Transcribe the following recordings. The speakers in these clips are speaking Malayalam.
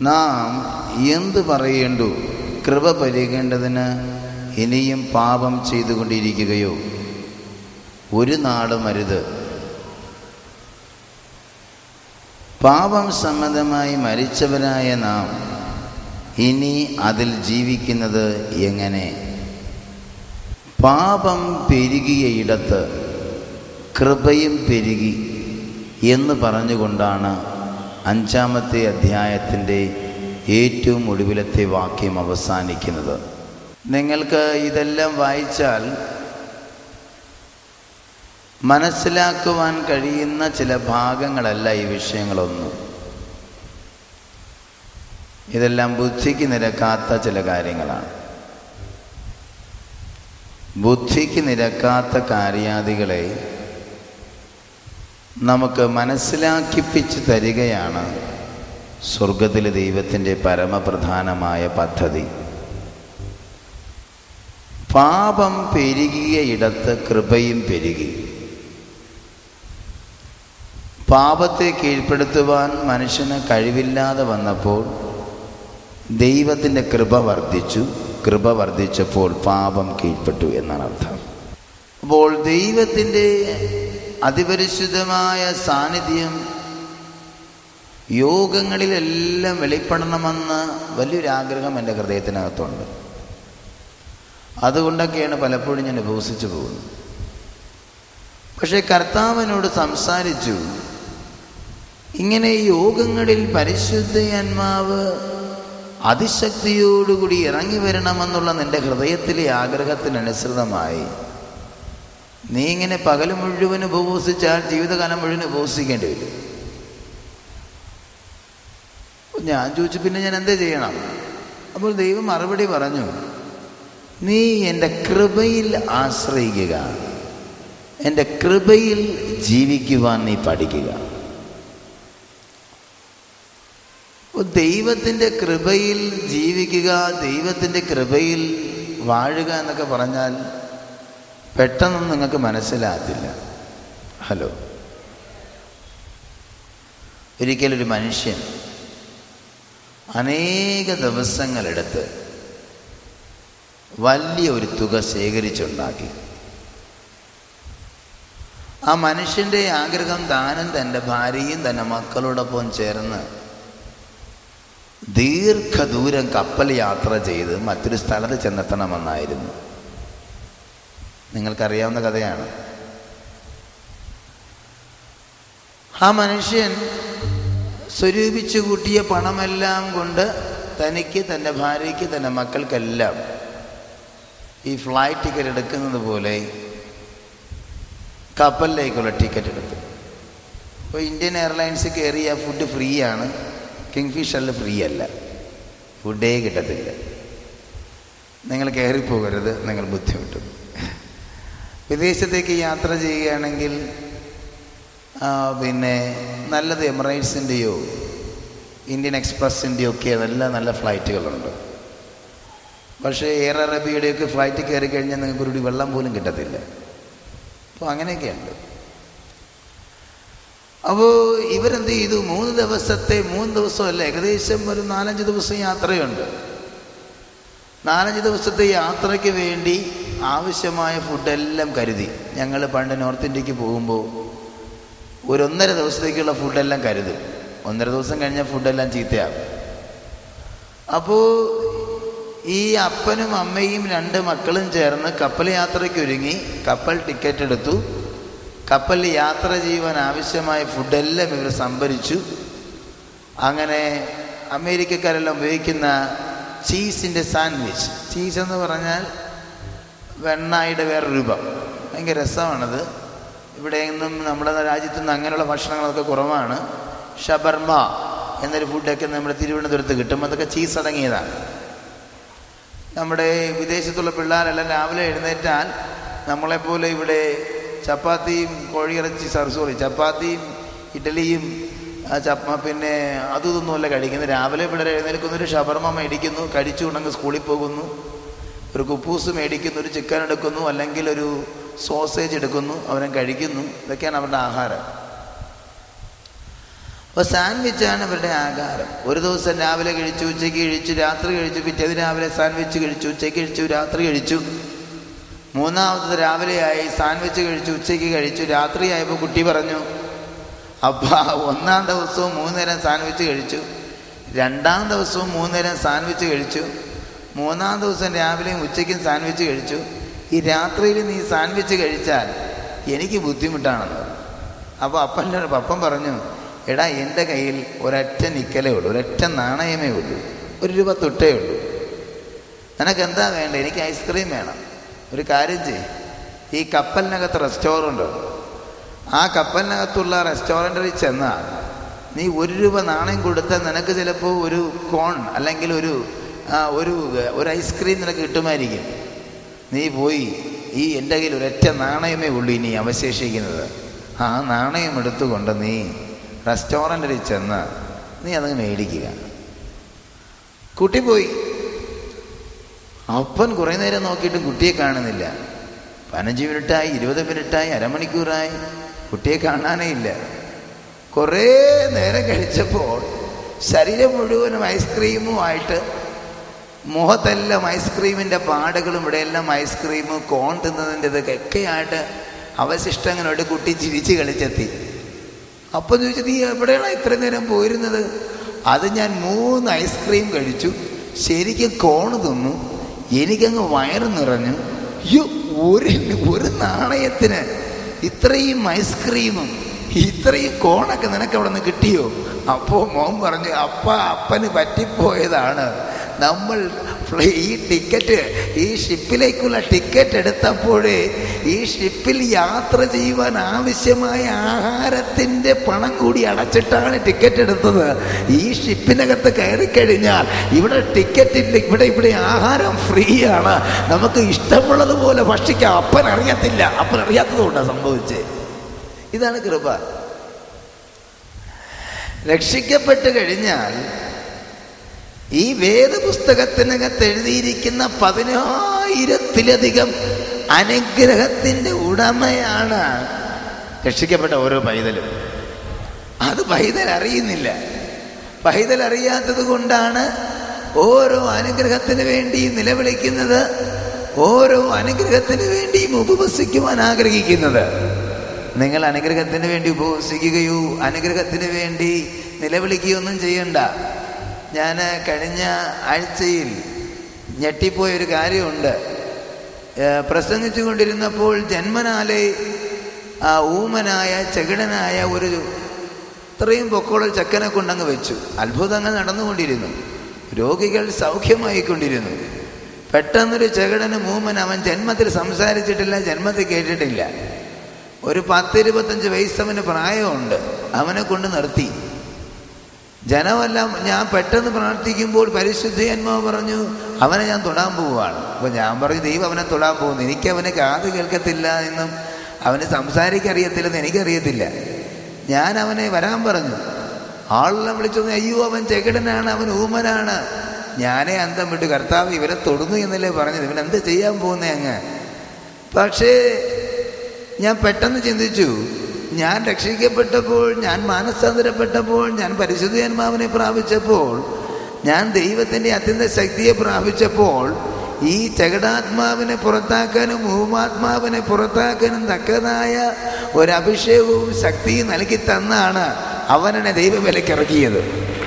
നാം എന്ത് പറയേണ്ടു കൃപ പരികേണ്ടതിന് ഇനിയും പാപം ചെയ്തുകൊണ്ടിരിക്കുകയോ ഒരു നാളും അരുത് പാപം സംബന്ധമായി മരിച്ചവരായ നാം ഇനി അതിൽ ജീവിക്കുന്നത് എങ്ങനെ പാപം പെരുകിയ ഇടത്ത് കൃപയും പെരുകി എന്ന് പറഞ്ഞുകൊണ്ടാണ് അഞ്ചാമത്തെ അധ്യായത്തിൻ്റെ ഏറ്റവും ഒടുവിലത്തെ വാക്യം അവസാനിക്കുന്നത് നിങ്ങൾക്ക് ഇതെല്ലാം വായിച്ചാൽ മനസ്സിലാക്കുവാൻ കഴിയുന്ന ചില ഭാഗങ്ങളല്ല ഈ വിഷയങ്ങളൊന്നും ഇതെല്ലാം ബുദ്ധിക്ക് നിരക്കാത്ത ചില കാര്യങ്ങളാണ് ബുദ്ധിക്ക് നിരക്കാത്ത കാര്യാദികളെ നമുക്ക് മനസ്സിലാക്കിപ്പിച്ച് തരികയാണ് സ്വർഗത്തിലെ ദൈവത്തിൻ്റെ പരമപ്രധാനമായ പദ്ധതി പാപം പെരുകിയ ഇടത്ത് കൃപയും പെരുകി പാപത്തെ കീഴ്പ്പെടുത്തുവാൻ മനുഷ്യന് കഴിവില്ലാതെ വന്നപ്പോൾ ദൈവത്തിൻ്റെ കൃപ വർദ്ധിച്ചു കൃപ വർദ്ധിച്ചപ്പോൾ പാപം കീഴ്പ്പെട്ടു എന്നാണ് അർത്ഥം അപ്പോൾ ദൈവത്തിൻ്റെ അതിപരിശുദ്ധമായ സാന്നിധ്യം യോഗങ്ങളിലെല്ലാം വെളിപ്പെടണമെന്ന് വലിയൊരാഗ്രഹം എൻ്റെ ഹൃദയത്തിനകത്തുണ്ട് അതുകൊണ്ടൊക്കെയാണ് പലപ്പോഴും ഞാൻ ഉപവസിച്ചു പോകുന്നത് പക്ഷേ കർത്താവിനോട് സംസാരിച്ചു ഇങ്ങനെ യോഗങ്ങളിൽ പരിശുദ്ധയന്മാവ് അതിശക്തിയോടുകൂടി ഇറങ്ങി വരണമെന്നുള്ള നിന്റെ ഹൃദയത്തിലെ ആഗ്രഹത്തിനനുസൃതമായി നീ ഇങ്ങനെ പകൽ മുഴുവൻ ഉപവസിച്ചാൽ ജീവിതകാലം മുഴുവൻ ഉപവസിക്കേണ്ടി വരും ഞാൻ ചോദിച്ചു പിന്നെ ഞാൻ എന്താ ചെയ്യണം അപ്പോൾ ദൈവം മറുപടി പറഞ്ഞു നീ എൻ്റെ കൃപയിൽ ആശ്രയിക്കുക എൻ്റെ കൃപയിൽ ജീവിക്കുവാൻ നീ പഠിക്കുക ദൈവത്തിൻ്റെ കൃപയിൽ ജീവിക്കുക ദൈവത്തിൻ്റെ കൃപയിൽ വാഴുക എന്നൊക്കെ പറഞ്ഞാൽ പെട്ടെന്നൊന്നും നിങ്ങൾക്ക് മനസ്സിലാകത്തില്ല ഹലോ ഒരിക്കലൊരു മനുഷ്യൻ അനേക ദിവസങ്ങളെടുത്ത് വലിയ ഒരു തുക ശേഖരിച്ചുണ്ടാക്കി ആ മനുഷ്യൻ്റെ ആഗ്രഹം താനും തൻ്റെ ഭാര്യയും തൻ്റെ മക്കളോടൊപ്പം ചേർന്ന് ദീർഘദൂരം കപ്പൽ യാത്ര ചെയ്ത് മറ്റൊരു സ്ഥലത്ത് ചെന്നെത്തണമെന്നായിരുന്നു നിങ്ങൾക്കറിയാവുന്ന കഥയാണ് ആ മനുഷ്യൻ സ്വരൂപിച്ചു കൂട്ടിയ പണമെല്ലാം കൊണ്ട് തനിക്ക് തൻ്റെ ഭാര്യയ്ക്ക് തൻ്റെ മക്കൾക്കെല്ലാം ഈ ഫ്ലൈറ്റ് ടിക്കറ്റ് എടുക്കുന്നത് പോലെ കപ്പലിലേക്കുള്ള ടിക്കറ്റ് എടുത്തു അപ്പോൾ ഇന്ത്യൻ എയർലൈൻസ് കയറിയ ഫുഡ് ഫ്രീ ആണ് കിങ് ഫിഷറിൽ ഫ്രീ അല്ല ഫുഡേ കിട്ടത്തില്ല നിങ്ങൾ കയറിപ്പോകരുത് നിങ്ങൾ ബുദ്ധിമുട്ടും വിദേശത്തേക്ക് യാത്ര ചെയ്യുകയാണെങ്കിൽ പിന്നെ നല്ലത് എമിറേറ്റ്സിൻ്റെയോ ഇന്ത്യൻ എക്സ്പ്രസിൻ്റെയോ ഒക്കെ നല്ല നല്ല ഫ്ലൈറ്റുകളുണ്ട് പക്ഷേ എയർ അറബിയുടെയൊക്കെ ഫ്ലൈറ്റ് കയറി കഴിഞ്ഞാൽ നിങ്ങൾക്ക് ഒരു വെള്ളം പോലും കിട്ടത്തില്ല അപ്പോൾ അങ്ങനെയൊക്കെയുണ്ട് അപ്പോൾ ഇവരെന്ത് ചെയ്തു മൂന്ന് ദിവസത്തെ മൂന്ന് ദിവസമല്ല ഏകദേശം ഒരു നാലഞ്ച് ദിവസം യാത്രയുണ്ട് നാലഞ്ച് ദിവസത്തെ യാത്രയ്ക്ക് വേണ്ടി ആവശ്യമായ ഫുഡെല്ലാം കരുതി ഞങ്ങൾ പണ്ട് നോർത്ത് ഇന്ത്യക്ക് പോകുമ്പോൾ ഒരു ഒന്നര ദിവസത്തേക്കുള്ള ഫുഡെല്ലാം കരുതും ഒന്നര ദിവസം കഴിഞ്ഞാൽ ഫുഡെല്ലാം ചീത്തയാകും അപ്പോൾ ഈ അപ്പനും അമ്മയും രണ്ട് മക്കളും ചേർന്ന് കപ്പൽ യാത്രയ്ക്ക് ഒരുങ്ങി കപ്പൽ ടിക്കറ്റ് എടുത്തു കപ്പലിൽ യാത്ര ചെയ്യുവാൻ ആവശ്യമായ ഫുഡെല്ലാം ഇവർ സംഭരിച്ചു അങ്ങനെ അമേരിക്കക്കാരെല്ലാം ഉപയോഗിക്കുന്ന ചീസിൻ്റെ സാൻഡ്വിച്ച് ചീസ് എന്ന് പറഞ്ഞാൽ വെണ്ണായുടെ വേറെ രൂപം ഭയങ്കര രസമാണത് ഇവിടെ നിന്നും നമ്മുടെ രാജ്യത്തു നിന്ന് അങ്ങനെയുള്ള ഭക്ഷണങ്ങളൊക്കെ കുറവാണ് ഷബർമ എന്നൊരു ഫുഡൊക്കെ നമ്മുടെ തിരുവനന്തപുരത്ത് കിട്ടും അതൊക്കെ ചീസ് അടങ്ങിയതാണ് നമ്മുടെ വിദേശത്തുള്ള പിള്ളേരെല്ലാം രാവിലെ എഴുന്നേറ്റാൽ നമ്മളെപ്പോലെ ഇവിടെ ചപ്പാത്തിയും കോഴിയിറച്ചി സോറി ചപ്പാത്തിയും ഇഡലിയും ചപ്പ പിന്നെ അതും ഇതൊന്നുമല്ല കഴിക്കുന്നത് രാവിലെ പിള്ളേർ എഴുന്നേൽക്കുന്നു ഒരു ഷവർമ മേടിക്കുന്നു കഴിച്ചു കൊണ്ടങ്ങ് സ്കൂളിൽ പോകുന്നു ഒരു കുപ്പൂസ് മേടിക്കുന്നു ഒരു ചിക്കൻ എടുക്കുന്നു അല്ലെങ്കിൽ ഒരു സോസേജ് എടുക്കുന്നു അവരും കഴിക്കുന്നു ഇതൊക്കെയാണ് അവരുടെ ആഹാരം അപ്പോൾ സാൻഡ്വിച്ചാണ് അവരുടെ ആഹാരം ഒരു ദിവസം രാവിലെ കഴിച്ചു ഉച്ചയ്ക്ക് കഴിച്ചു രാത്രി കഴിച്ചു പിറ്റേത് രാവിലെ സാൻഡ്വിച്ച് കഴിച്ചു ഉച്ചയ്ക്ക് കഴിച്ചു രാത്രി കഴിച്ചു മൂന്നാമത്തത് രാവിലെയായി സാൻഡ്വിച്ച് കഴിച്ചു ഉച്ചയ്ക്ക് കഴിച്ചു രാത്രിയായപ്പോൾ കുട്ടി പറഞ്ഞു അപ്പ ഒന്നാം ദിവസവും മൂന്ന് നേരം സാൻഡ്വിച്ച് കഴിച്ചു രണ്ടാം ദിവസവും മൂന്ന് നേരം സാൻഡ്വിച്ച് കഴിച്ചു മൂന്നാം ദിവസം രാവിലെയും ഉച്ചയ്ക്കും സാൻഡ്വിച്ച് കഴിച്ചു ഈ രാത്രിയിൽ നീ സാൻഡ്വിച്ച് കഴിച്ചാൽ എനിക്ക് ബുദ്ധിമുട്ടാണെന്ന് അപ്പോൾ അപ്പൻ്റെ പപ്പൻ പറഞ്ഞു എടാ എൻ്റെ കയ്യിൽ ഒരൊറ്റ നിക്കലേ ഉള്ളൂ ഒരൊറ്റ നാണയമേ ഉള്ളൂ ഒരു രൂപ തൊട്ടേ ഉള്ളൂ നിനക്ക് എന്താ വേണ്ടത് എനിക്ക് ഐസ്ക്രീം വേണം ഒരു കാര്യം ചെയ്യ് ഈ കപ്പലിനകത്ത് റെസ്റ്റോറൻ്റ് ഉണ്ട് ആ കപ്പലിനകത്തുള്ള റെസ്റ്റോറൻറ്റിൽ ചെന്നാൽ നീ ഒരു രൂപ നാണയം കൊടുത്താൽ നിനക്ക് ചിലപ്പോൾ ഒരു കോൺ അല്ലെങ്കിൽ ഒരു ആ, ഒരു ഒരു ഐസ്ക്രീം നിനക്ക് കിട്ടുമായിരിക്കും നീ പോയി ഈ എൻ്റെ കയ്യിൽ ഒരൊറ്റ നാണയമേ ഉള്ളൂ ഇനി അവശേഷിക്കുന്നത് ആ നാണയം എടുത്തുകൊണ്ട് നീ റെസ്റ്റോറൻറ്റിൽ ചെന്ന് നീ അതങ്ങ് മേടിക്കുക കുട്ടി പോയി അപ്പൻ കുറേ നേരം നോക്കിയിട്ടും കുട്ടിയെ കാണുന്നില്ല പതിനഞ്ച് മിനിറ്റായി ഇരുപത് മിനിറ്റായി അരമണിക്കൂറായി കുട്ടിയെ കാണാനേ ഇല്ല കുറേ നേരം കഴിച്ചപ്പോൾ ശരീരം മുഴുവനും ഐസ്ക്രീമുമായിട്ട് മുഖത്തെല്ലാം ഐസ്ക്രീമിൻ്റെ പാടുകളും ഇവിടെയെല്ലാം ഐസ്ക്രീം കോൺ തിന്നതിൻ്റെ ഇതൊക്കെ ആയിട്ട് അവശിഷ്ടങ്ങളോട് കുട്ടി ചിരിച്ച് കളിച്ചെത്തി അപ്പം ചോദിച്ചു നീ എവിടെയാണ് ഇത്ര നേരം പോയിരുന്നത് അത് ഞാൻ മൂന്ന് ഐസ്ക്രീം കഴിച്ചു ശരിക്കും കോണ് തിന്നു എനിക്കങ്ങ് വയറ് നിറഞ്ഞു യ്യോ, ഒരു ഒരു നാണയത്തിന് ഇത്രയും ഐസ്ക്രീമും ഇത്രയും കോണൊക്കെ നിനക്ക് അവിടെ നിന്ന് കിട്ടിയോ അപ്പോൾ മോൻ പറഞ്ഞു അപ്പ അപ്പന് പറ്റിപ്പോയതാണ് നമ്മൾ ഫ്ലൈ- ഈ ടിക്കറ്റ് ഈ ഷിപ്പിലേക്കുള്ള ടിക്കറ്റ് എടുത്തപ്പോഴേ ഈ ഷിപ്പിൽ യാത്ര ചെയ്യുവാൻ ആവശ്യമായ ആഹാരത്തിൻ്റെ പണം കൂടി അടച്ചിട്ടാണ് ടിക്കറ്റ് എടുത്തത് ഈ ഷിപ്പിനകത്ത് കയറി കഴിഞ്ഞാൽ ഇവിടെ ടിക്കറ്റ് ഇല്ല ഇവിടെ ഇവിടെ ആഹാരം ഫ്രീ ആണ് നമുക്ക് ഇഷ്ടമുള്ളതുപോലെ ഭക്ഷിക്കാം അപ്പൻ അറിയത്തില്ല അപ്പൻ അറിയാത്തതുകൊണ്ടാണ് സംഭവിച്ചത് ഇതാണ് കൃപ രക്ഷിക്കപ്പെട്ട് കഴിഞ്ഞാൽ ഈ വേദപുസ്തകത്തിനകത്ത് എഴുതിയിരിക്കുന്ന പതിനായിരത്തിലധികം അനുഗ്രഹത്തിൻ്റെ ഉടമയാണ് രക്ഷിക്കപ്പെട്ട ഓരോ പൈതലും അത് പൈതൽ അറിയുന്നില്ല പൈതൽ അറിയാത്തത് കൊണ്ടാണ് ഓരോ അനുഗ്രഹത്തിന് വേണ്ടി നിലവിളിക്കുന്നത് ഓരോ അനുഗ്രഹത്തിന് വേണ്ടിയും ഉപവസിക്കുവാൻ ആഗ്രഹിക്കുന്നത് നിങ്ങൾ അനുഗ്രഹത്തിന് വേണ്ടി ഉപവസിക്കുകയോ അനുഗ്രഹത്തിന് വേണ്ടി നിലവിളിക്കുകയൊന്നും ചെയ്യണ്ട ഞാൻ കഴിഞ്ഞ ആഴ്ചയിൽ ഞെട്ടിപ്പോയ ഒരു കാര്യമുണ്ട് ഏഹ് പ്രസംഗിച്ചു കൊണ്ടിരുന്നപ്പോൾ ജന്മനാലെ ആ ഊമനായ ചെകിടനായ ഒരു ഇത്രയും പൊക്കോളം ചെക്കനെ കൊണ്ടങ്ങ് വെച്ചു അത്ഭുതങ്ങൾ നടന്നുകൊണ്ടിരുന്നു രോഗികൾ സൗഖ്യമായിക്കൊണ്ടിരുന്നു പെട്ടെന്നൊരു ചെകിടന് മൂമൻ അവൻ ജന്മത്തിൽ സംസാരിച്ചിട്ടില്ല ജന്മത്തിൽ കേട്ടിട്ടില്ല ഒരു പത്തിരുപത്തഞ്ച് വയസ്സവന് പ്രായമുണ്ട് അവനെ കൊണ്ട് നിർത്തി ജനമെല്ലാം ഞാൻ പെട്ടെന്ന് പ്രാർത്ഥിക്കുമ്പോൾ പരിശുദ്ധയന്മാവ് പറഞ്ഞു അവനെ ഞാൻ തൊടാൻ പോവുകയാണ് അപ്പോൾ ഞാൻ പറഞ്ഞു ദൈവം അവനെ തൊടാൻ പോകുന്നു എനിക്ക് അവനെ കാത് കേൾക്കത്തില്ല എന്നും അവന് സംസാരിക്കാൻ അറിയത്തില്ലെന്ന് എനിക്കറിയത്തില്ല ഞാൻ അവനെ വരാൻ പറഞ്ഞു ആളെല്ലാം വിളിച്ചു പറഞ്ഞു, അയ്യോ അവൻ ചെകിടനാണ് അവൻ ഊമനാണ് ഞാനേ അന്തം വിട്ടു കർത്താവ് ഇവരെ തൊടുന്നു എന്നല്ലേ പറഞ്ഞത് ഇവൻ എന്ത് ചെയ്യാൻ പോകുന്നേ അങ്ങ് പക്ഷേ ഞാൻ പെട്ടെന്ന് ചിന്തിച്ചു ഞാൻ രക്ഷിക്കപ്പെട്ടപ്പോൾ ഞാൻ മാനസാന്തരപ്പെട്ടപ്പോൾ ഞാൻ പരിശുദ്ധാത്മാവിനെ പ്രാപിച്ചപ്പോൾ ഞാൻ ദൈവത്തിൻ്റെ അത്യന്ത ശക്തിയെ പ്രാപിച്ചപ്പോൾ ഈ ചകടാത്മാവിനെ പുറത്താക്കാനും ഭൂമാത്മാവിനെ പുറത്താക്കാനും തക്കതായ ഒരഭിഷേകവും ശക്തിയും നൽകി തന്നാണ് അവനെന്നെ ദൈവവിലക്കിറക്കിയത്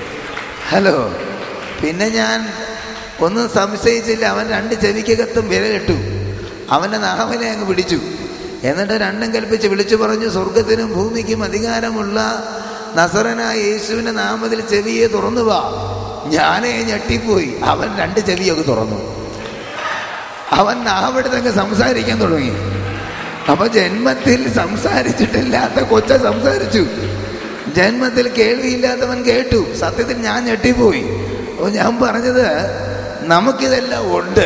ഹലോ പിന്നെ ഞാൻ ഒന്നും സംശയിച്ചില്ല അവൻ രണ്ട് ചെവിക്കകത്തും വിരലിട്ടു അവൻ്റെ നാമനെ അങ്ങ് പിടിച്ചു എന്നിട്ട് രണ്ടും കൽപ്പിച്ച് വിളിച്ചു പറഞ്ഞു സ്വർഗത്തിനും ഭൂമിക്കും അധികാരമുള്ള നസറനായ യേശുവിൻ്റെ നാമത്തിൽ ചെവിയെ തുറന്നു വാ ഞാനേ ഞെട്ടിപ്പോയി അവൻ രണ്ട് ചെവിയൊക്കെ തുറന്നു അവൻ നാവെടുത്തങ്ങ് സംസാരിക്കാൻ തുടങ്ങി അപ്പൊ ജന്മത്തിൽ സംസാരിച്ചിട്ടില്ലാത്ത കൊച്ച സംസാരിച്ചു ജന്മത്തിൽ കേൾവിയില്ലാത്തവൻ കേട്ടു സത്യത്തിൽ ഞാൻ ഞെട്ടിപ്പോയി അപ്പോൾ ഞാൻ പറഞ്ഞത് നമുക്കിതെല്ലാം ഉണ്ട്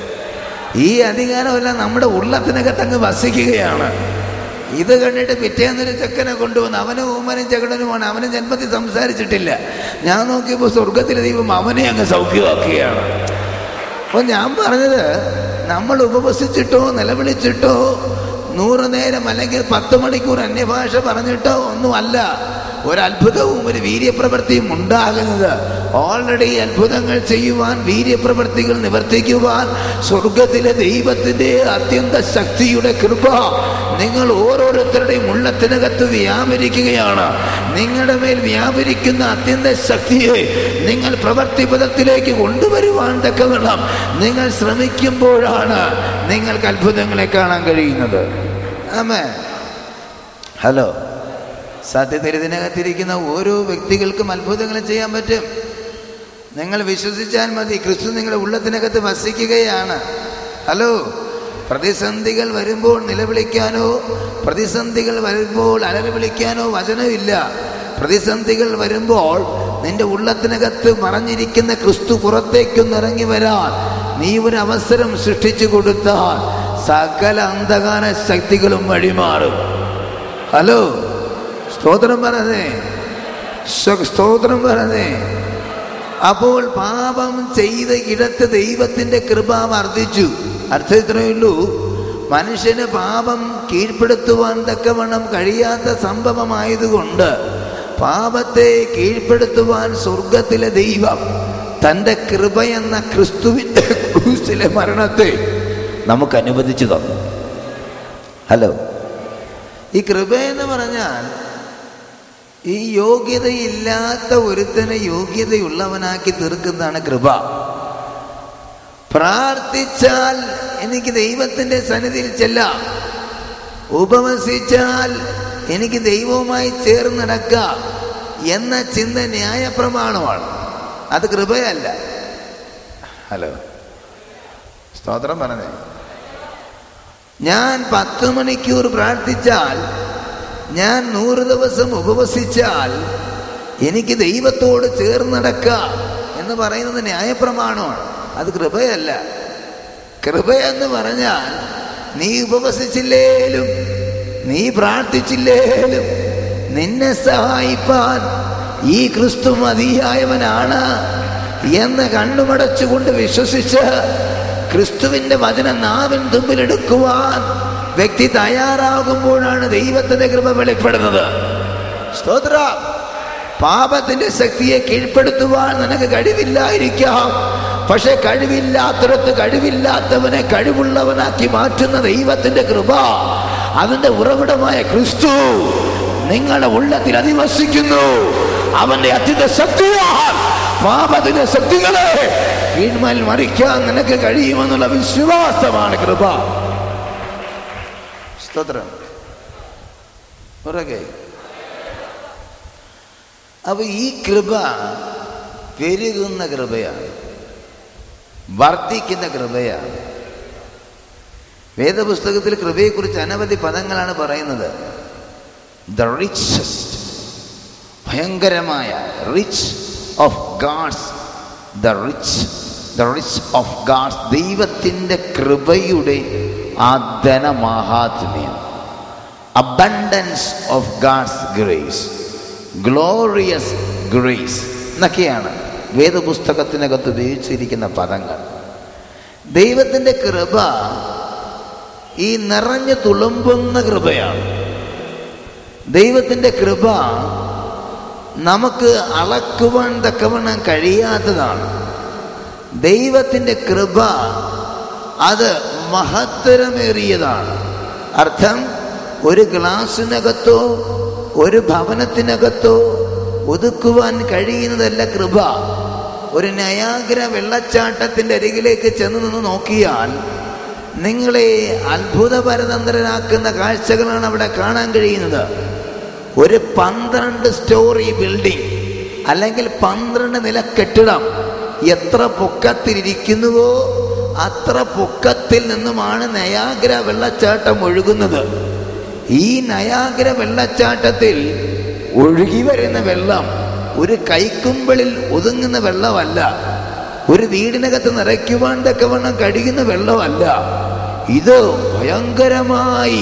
ഈ അധികാരമെല്ലാം നമ്മുടെ ഉള്ളത്തിനകത്ത് അങ്ങ് വസിക്കുകയാണ് ഇത് കണ്ടിട്ട് പിറ്റേന്നൊരു ചെക്കനെ കൊണ്ടുവന്ന് അവനും ഊമനും ചെകടനുമാണ് അവന് ജന്മത്തിൽ സംസാരിച്ചിട്ടില്ല ഞാൻ നോക്കിയപ്പോൾ സ്വർഗത്തിലെ ദൈവം അവനെ അങ്ങ് സൗഖ്യമാക്കുകയാണ് അപ്പോൾ ഞാൻ പറഞ്ഞത് നമ്മൾ ഉപവസിച്ചിട്ടോ നിലവിളിച്ചിട്ടോ നൂറ് നേരം അല്ലെങ്കിൽ പത്ത് മണിക്കൂർ അന്യഭാഷ പറഞ്ഞിട്ടോ ഒന്നുമല്ല ഒരു അത്ഭുതവും ഒരു വീര്യപ്രവൃത്തിയും ഉണ്ടാകുന്നത് ഓൾറെഡി അത്ഭുതങ്ങൾ ചെയ്യുവാൻ വീര്യപ്രവൃത്തികൾ നിവർത്തിക്കുവാൻ സ്വർഗത്തിലെ ദൈവത്തിൻ്റെ അത്യന്ത ശക്തിയുടെ കൃപ നിങ്ങൾ ഓരോരുത്തരുടെയും ഉള്ളത്തിനകത്ത് വ്യാപരിക്കുകയാണ് നിങ്ങളുടെ മേൽ വ്യാപരിക്കുന്ന അത്യന്ത ശക്തിയെ നിങ്ങൾ പ്രവർത്തിപഥത്തിലേക്ക് കൊണ്ടുവരുവാൻ തക്കവണ്ണം നിങ്ങൾ ശ്രമിക്കുമ്പോഴാണ് നിങ്ങൾക്ക് അത്ഭുതങ്ങളെ കാണാൻ കഴിയുന്നത് ആമേ ഹലോ സത്യത്തിൽ ഇതിനകത്തിരിക്കുന്ന ഓരോ വ്യക്തികൾക്കും അത്ഭുതങ്ങൾ ചെയ്യാൻ പറ്റും നിങ്ങൾ വിശ്വസിച്ചാൽ മതി ക്രിസ്തു നിങ്ങളുടെ ഉള്ളത്തിനകത്ത് വസിക്കുകയാണ് ഹലോ പ്രതിസന്ധികൾ വരുമ്പോൾ നിലവിളിക്കാനോ പ്രതിസന്ധികൾ വരുമ്പോൾ അലറി വിളിക്കാനോ വചനമില്ല പ്രതിസന്ധികൾ വരുമ്പോൾ നിന്റെ ഉള്ളത്തിനകത്ത് മറഞ്ഞിരിക്കുന്ന ക്രിസ്തു പുറത്തേക്കൊന്ന് ഇറങ്ങി വരാൻ നീ ഒരു അവസരം സൃഷ്ടിച്ചു കൊടുത്താൽ സകല അന്ധകാര ശക്തികളും വഴിമാറും ഹലോ സ്തോത്രം പറഞ്ഞേ സ്വ- സ്തോത്രം പറഞ്ഞേ അപ്പോൾ പാപം ചെയ്ത ഇടത്ത് ദൈവത്തിന്റെ കൃപ വർദ്ധിച്ചു അർത്ഥം ഇത്രയേ ഉള്ളൂ മനുഷ്യന് പാപം കീഴ്പ്പെടുത്തുവാൻ തക്കവണ്ണം കഴിയാത്ത സംഭവമായതുകൊണ്ട് പാപത്തെ കീഴ്പ്പെടുത്തുവാൻ സ്വർഗത്തിലെ ദൈവം തൻ്റെ കൃപ എന്ന ക്രിസ്തുവിൻ്റെ ക്രൂസിലെ മരണത്തെ നമുക്ക് അനുവദിച്ചു തന്നു ഹലോ ഈ കൃപ എന്ന് പറഞ്ഞാൽ ഈ യോഗ്യതയില്ലാത്ത ഒരുത്തനെ യോഗ്യതയുള്ളവനാക്കി തീർക്കുന്നതാണ് കൃപ പ്രാർത്ഥിച്ചാൽ എനിക്ക് ദൈവത്തിൻ്റെ സന്നിധിയിൽ ചെല്ലാം ഉപവസിച്ചാൽ എനിക്ക് ദൈവവുമായി ചേർന്ന് നടക്കാം എന്ന ചിന്ത ന്യായപ്രമാണമാണ് അത് കൃപയല്ല ഹലോ സ്തോത്രം പറഞ്ഞേ ഞാൻ പത്ത് മണിക്കൂർ പ്രാർത്ഥിച്ചാൽ ഞാൻ നൂറ് ദിവസം ഉപവസിച്ചാൽ എനിക്ക് ദൈവത്തോട് ചേർന്ന് നടക്കാം എന്ന് പറയുന്നത് ന്യായപ്രമാണമാണ് അത് കൃപയല്ല കൃപയെന്ന് പറഞ്ഞാൽ നീ ഉപവസിച്ചില്ലേലും നീ പ്രാർത്ഥിച്ചില്ലേലും നിന്നെ സഹായിപ്പാൻ ഈ ക്രിസ്തു മതിയായവനാണ് എന്ന് കണ്ണുമടച്ചുകൊണ്ട് വിശ്വസിച്ച് ക്രിസ്തുവിന്റെ വചനം നാവിൻ തുമ്പിലെടുക്കുവാൻ വ്യക്തി തയ്യാറാകുമ്പോഴാണ് ദൈവത്തിന്റെ കൃപ വെളിപ്പെടുന്നത് സ്തോത്ര പാപത്തിന്റെ ശക്തിയെ കീഴ്പ്പെടുത്തുവാൻ നിനക്ക് കഴിവില്ലായിരിക്കാം പക്ഷെ കഴിവില്ലാത്തിടത്ത് കഴിവില്ലാത്തവനെ കഴിവുള്ളവനാക്കി മാറ്റുന്ന ദൈവത്തിന്റെ കൃപ അതിന്റെ ഉറവിടമായ ക്രിസ്തു നിങ്ങളുടെ ഉള്ളത്തിൽ അധിവസിക്കുന്നു അവന്റെ അത്യന്ത ശക്തിയാൽ പാപത്തിന്റെ ശക്തികളെ കീഴ്മേൽ മറിക്കാൻ നിനക്ക് കഴിയുമെന്നുള്ള വിശ്വാസമാണ് കൃപ സ്തോത്രം പുറകെ അപ്പൊ ഈ കൃപ പെരുകുന്ന കൃപയാണ് വർദ്ധിക്കുന്ന കൃപയാണ് വേദപുസ്തകത്തിൽ കൃപയെക്കുറിച്ച് അനവധി പദങ്ങളാണ് പറയുന്നത് ദ റിച്ചസ്റ്റ് ഭയങ്കരമായ rich of God's the rich the rich of God's ദൈവത്തിൻ്റെ കൃപയുടെ ആ ധനമാഹാത്മ്യം abundance of God's grace glorious grace എന്നൊക്കെയാണ് വേദപുസ്തകത്തിനകത്ത് ഉപയോഗിച്ചിരിക്കുന്ന പദങ്ങൾ ദൈവത്തിൻ്റെ കൃപ ഈ നിറഞ്ഞു തുളുമ്പുന്ന കൃപയാണ് ദൈവത്തിൻ്റെ കൃപ നമുക്ക് അളക്കുവാൻ തക്കവണ്ണം കഴിയാത്തതാണ് ദൈവത്തിൻ്റെ കൃപ അത് മഹത്തരമേറിയതാണ് അർത്ഥം ഒരു ഗ്ലാസിനകത്തോ ഒരു ഭവനത്തിനകത്തോ ഒതുക്കുവാൻ കഴിയുന്നതല്ല കൃപ ഒരു നയാഗ്ര വെള്ളച്ചാട്ടത്തിൻ്റെ അരികിലേക്ക് ചെന്ന് നിന്ന് നോക്കിയാൽ നിങ്ങളെ അത്ഭുതപരതന്ത്രനാക്കുന്ന കാഴ്ചകളാണ് അവിടെ കാണാൻ കഴിയുന്നത് ഒരു പന്ത്രണ്ട് സ്റ്റോറി ബിൽഡിംഗ് അല്ലെങ്കിൽ പന്ത്രണ്ട് നില കെട്ടിടം എത്ര പൊക്കത്തിലിരിക്കുന്നുവോ അത്ര പൊക്കത്തിൽ നിന്നുമാണ് നയാഗ്ര വെള്ളച്ചാട്ടം ഒഴുകുന്നത് ഈ നയാഗ്ര വെള്ളച്ചാട്ടത്തിൽ ഒഴുകി വരുന്ന വെള്ളം ഒരു കൈക്കുമ്പിളിൽ ഒതുങ്ങുന്ന വെള്ളമല്ല ഒരു വീടിനകത്ത് നിറയ്ക്കുവാൻ തക്കവണ്ണം കഴിയുന്ന വെള്ളമല്ല ഇത് ഭയങ്കരമായി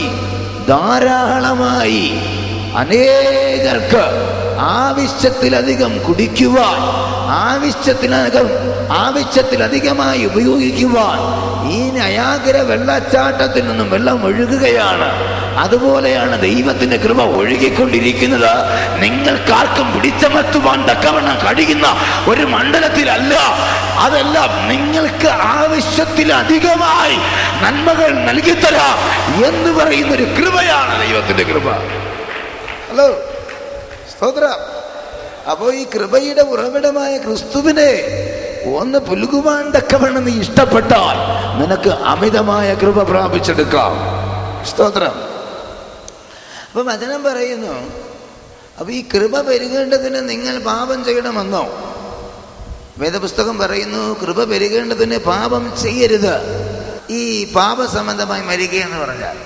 ധാരാളമായി അനേകർക്ക് ആവശ്യത്തിലധികം കുടിക്കുവാൻ ആവശ്യത്തിനകം ആവശ്യത്തിലധികമായി ഉപയോഗിക്കുവാൻ ഈ നയാഗര വെള്ളച്ചാട്ടത്തിൽ നിന്നും വെള്ളം ഒഴുകുകയാണ് അതുപോലെയാണ് ദൈവത്തിന്റെ കൃപ ഒഴുകിക്കൊണ്ടിരിക്കുന്നത് നിങ്ങൾക്കാർക്കും പിടിച്ചമർത്തുവാൻ തക്കവണ്ണം കഴിയുന്ന ഒരു മണ്ഡലത്തിലല്ല അതെല്ലാം നിങ്ങൾക്ക് ആവശ്യത്തിലധികമായി നന്മകൾ നൽകിത്തരാം എന്ന് പറയുന്ന ഒരു കൃപയാണ് ദൈവത്തിന്റെ കൃപ ഹലോ സ്തോത്രം അപ്പോ ഈ കൃപയുടെ ഉറവിടമായ ക്രിസ്തുവിനെ ഒന്ന് പുലുകുവാൻ തക്കവണ്ണം നീ ഇഷ്ടപ്പെട്ടാൽ നിനക്ക് അമിതമായ കൃപ പ്രാപിച്ചെടുക്കാം സ്തോത്രം അപ്പൊ വചനം പറയുന്നു അപ്പൊ ഈ കൃപ പെരുകേണ്ടതിന് നിങ്ങൾ പാപം ചെയ്യണമെന്നോ വേദപുസ്തകം പറയുന്നു കൃപ പെരുകേണ്ടതിന് പാപം ചെയ്യരുത് ഈ പാപസംബന്ധമായി മരിക്കുക എന്ന് പറഞ്ഞാൽ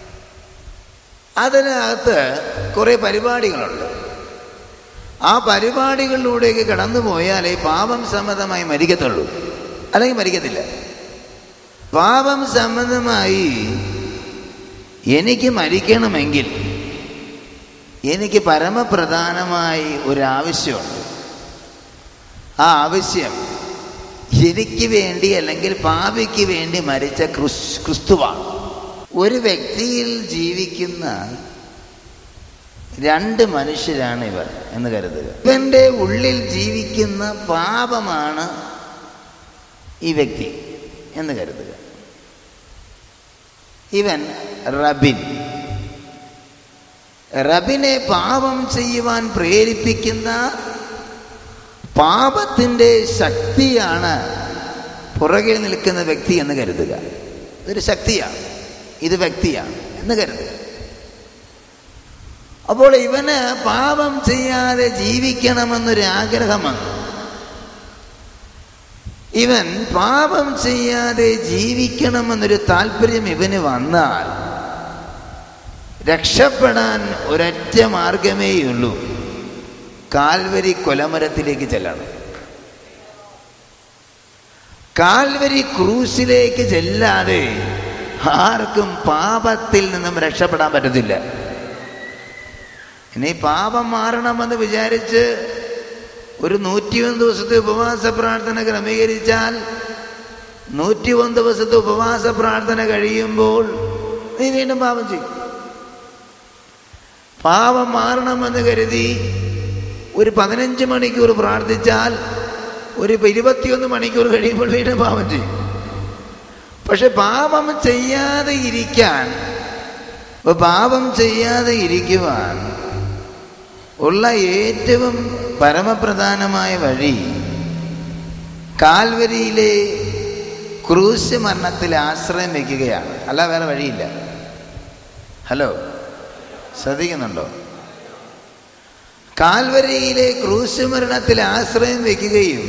അതിനകത്ത് കുറെ പരിപാടികളുണ്ട് ആ പരിപാടികളിലൂടെയൊക്കെ കടന്നു പോയാലേ പാപം സംബന്ധമായി മരിക്കത്തുള്ളൂ അല്ലെങ്കിൽ മരിക്കത്തില്ല പാപം സംബന്ധമായി എനിക്ക് മരിക്കണമെങ്കിൽ എനിക്ക് പരമപ്രധാനമായി ഒരാവശ്യമുണ്ട് ആ ആവശ്യം എനിക്ക് വേണ്ടി അല്ലെങ്കിൽ പാപിക്ക് വേണ്ടി മരിച്ച ക്രിസ് ക്രിസ്തുവാണ് ഒരു വ്യക്തിയിൽ ജീവിക്കുന്ന രണ്ട് മനുഷ്യരാണ് ഇവർ എന്ന് കരുതുക ഇവന്റെ ഉള്ളിൽ ജീവിക്കുന്ന പാപമാണ് ഈ വ്യക്തി എന്ന് കരുതുക ഇവൻ റബിൻ റബിനെ പാപം ചെയ്യുവാൻ പ്രേരിപ്പിക്കുന്ന പാപത്തിൻ്റെ ശക്തിയാണ് പുറകിൽ നിൽക്കുന്ന വ്യക്തി എന്ന് കരുതുക ഇതൊരു ശക്തിയാണ് ഇത് വ്യക്തിയാണ് എന്ന് കരുതുക അപ്പോൾ ഇവന് പാപം ചെയ്യാതെ ജീവിക്കണമെന്നൊരു ആഗ്രഹമാണ് ഇവൻ പാപം ചെയ്യാതെ ജീവിക്കണമെന്നൊരു താല്പര്യം ഇവന് വന്നാൽ രക്ഷപ്പെടാൻ ഒരൊറ്റ മാർഗമേയുള്ളൂ കാൽവരി കൊലമരത്തിലേക്ക് ചെല്ലണം കാൽവരി ക്രൂസിലേക്ക് ചെല്ലാതെ ആർക്കും പാപത്തിൽ നിന്നും രക്ഷപ്പെടാൻ പറ്റത്തില്ല ഇനി പാപം മാറണമെന്ന് വിചാരിച്ച് ഒരു നൂറ്റിയൊന്ന് ദിവസത്തെ ഉപവാസ പ്രാർത്ഥന ക്രമീകരിച്ചാൽ നൂറ്റിയൊന്ന് ദിവസത്തെ ഉപവാസ പ്രാർത്ഥന കഴിയുമ്പോൾ നീ വീണ്ടും പാപം ചെയ്യും പാപം മാറണമെന്ന് കരുതി ഒരു പതിനഞ്ച് മണിക്കൂർ പ്രാർത്ഥിച്ചാൽ ഒരു ഇരുപത്തിയൊന്ന് മണിക്കൂർ കഴിയുമ്പോൾ വീണ്ടും പാപം ചെയ്യും പക്ഷെ പാപം ചെയ്യാതെ ഇരിക്കാൻ പാപം ചെയ്യാതെ ഇരിക്കുവാൻ ഉള്ള ഏറ്റവും പരമപ്രധാനമായ വഴി കാൽവരിയിലെ ക്രൂശ് മരണത്തിൽ ആശ്രയം വയ്ക്കുകയാണ് അല്ല വേറെ വഴിയില്ല ഹലോ ശ്രദ്ധിക്കുന്നുണ്ടോ കാൽവരിയിലെ ക്രൂശ് മരണത്തിൽ ആശ്രയം വയ്ക്കുകയും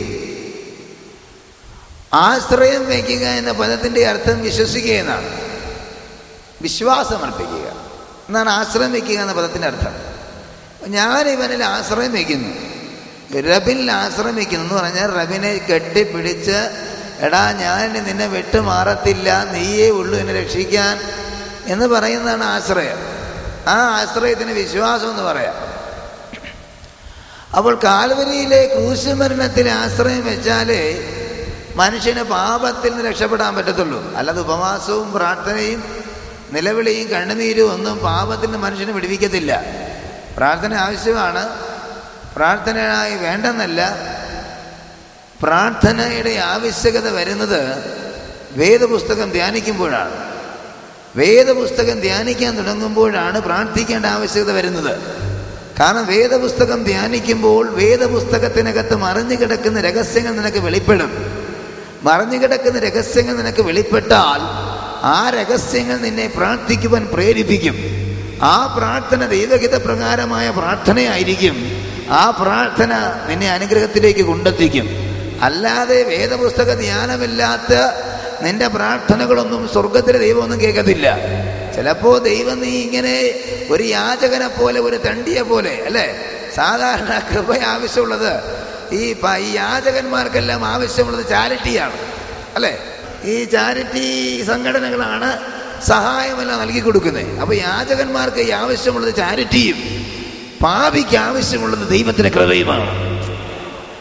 ആശ്രയം വയ്ക്കുക എന്ന പദത്തിൻ്റെ അർത്ഥം വിശ്വസിക്കുക എന്നാണ് വിശ്വാസമർപ്പിക്കുക എന്നാണ് ആശ്രയം വയ്ക്കുക എന്ന പദത്തിൻ്റെ അർത്ഥം ഞാൻ ഇവനിൽ ആശ്രയം വയ്ക്കുന്നു റബിനിൽ ആശ്രയം വയ്ക്കുന്നു എന്ന് പറഞ്ഞാൽ റബിനെ കെട്ടിപ്പിടിച്ച് എടാ ഞാൻ നിന്നെ വിട്ടുമാറത്തില്ല നീയേ ഉള്ളൂ എന്നെ രക്ഷിക്കാൻ എന്ന് പറയുന്നതാണ് ആശ്രയം ആ ആശ്രയത്തിന് വിശ്വാസം എന്ന് പറയാം അപ്പോൾ കാൽവരിയിലെ ക്രൂശുമരണത്തിൽ ആശ്രയം വെച്ചാലേ മനുഷ്യന് പാപത്തിൽ നിന്ന് രക്ഷപ്പെടാൻ പറ്റത്തുള്ളൂ അല്ലാതെ ഉപവാസവും പ്രാർത്ഥനയും നിലവിളിയും കണ്ണുനീരും ഒന്നും പാപത്തിൽ നിന്ന് മനുഷ്യനെ വിടുവിക്കത്തില്ല പ്രാർത്ഥന ആവശ്യമാണ് പ്രാർത്ഥനയായി വേണ്ടെന്നല്ല പ്രാർത്ഥനയുടെ ആവശ്യകത വരുന്നത് വേദപുസ്തകം ധ്യാനിക്കുമ്പോഴാണ് വേദപുസ്തകം ധ്യാനിക്കാൻ തുടങ്ങുമ്പോഴാണ് പ്രാർത്ഥിക്കേണ്ട ആവശ്യകത വരുന്നത് കാരണം വേദപുസ്തകം ധ്യാനിക്കുമ്പോൾ വേദപുസ്തകത്തിനകത്ത് മറിഞ്ഞു കിടക്കുന്ന രഹസ്യങ്ങൾ നിനക്ക് വെളിപ്പെടും മറിഞ്ഞു കിടക്കുന്ന രഹസ്യങ്ങൾ നിനക്ക് വെളിപ്പെട്ടാൽ ആ രഹസ്യങ്ങൾ നിന്നെ പ്രാർത്ഥിക്കുവാൻ പ്രേരിപ്പിക്കും ആ പ്രാർത്ഥന ദൈവഹിത പ്രകാരമായ പ്രാർത്ഥനയായിരിക്കും ആ പ്രാർത്ഥന നിന്നെ അനുഗ്രഹത്തിലേക്ക് കൊണ്ടെത്തിക്കും അല്ലാതെ വേദപുസ്തക ധ്യാനമില്ലാത്ത നിന്റെ പ്രാർത്ഥനകളൊന്നും സ്വർഗത്തിലെ ദൈവമൊന്നും കേൾക്കത്തില്ല ചിലപ്പോൾ ദൈവം നീ ഇങ്ങനെ ഒരു യാചകനെ പോലെ ഒരു തണ്ടിയെ പോലെ അല്ലേ സാധാരണ കൃപ ആവശ്യമുള്ളത് ഈ പ- ഈ യാചകന്മാർക്കെല്ലാം ആവശ്യമുള്ളത് ചാരിറ്റിയാണ് അല്ലേ ഈ ചാരിറ്റി സംഘടനകളാണ് സഹായമെല്ലാം നൽകി കൊടുക്കുന്നത് അപ്പൊ യാചകന്മാർക്ക് ഈ ആവശ്യമുള്ളത് ചാരിറ്റിയും പാപിക്ക് ആവശ്യമുള്ളത് ദൈവത്തിന്റെ കൃപയുമാണ്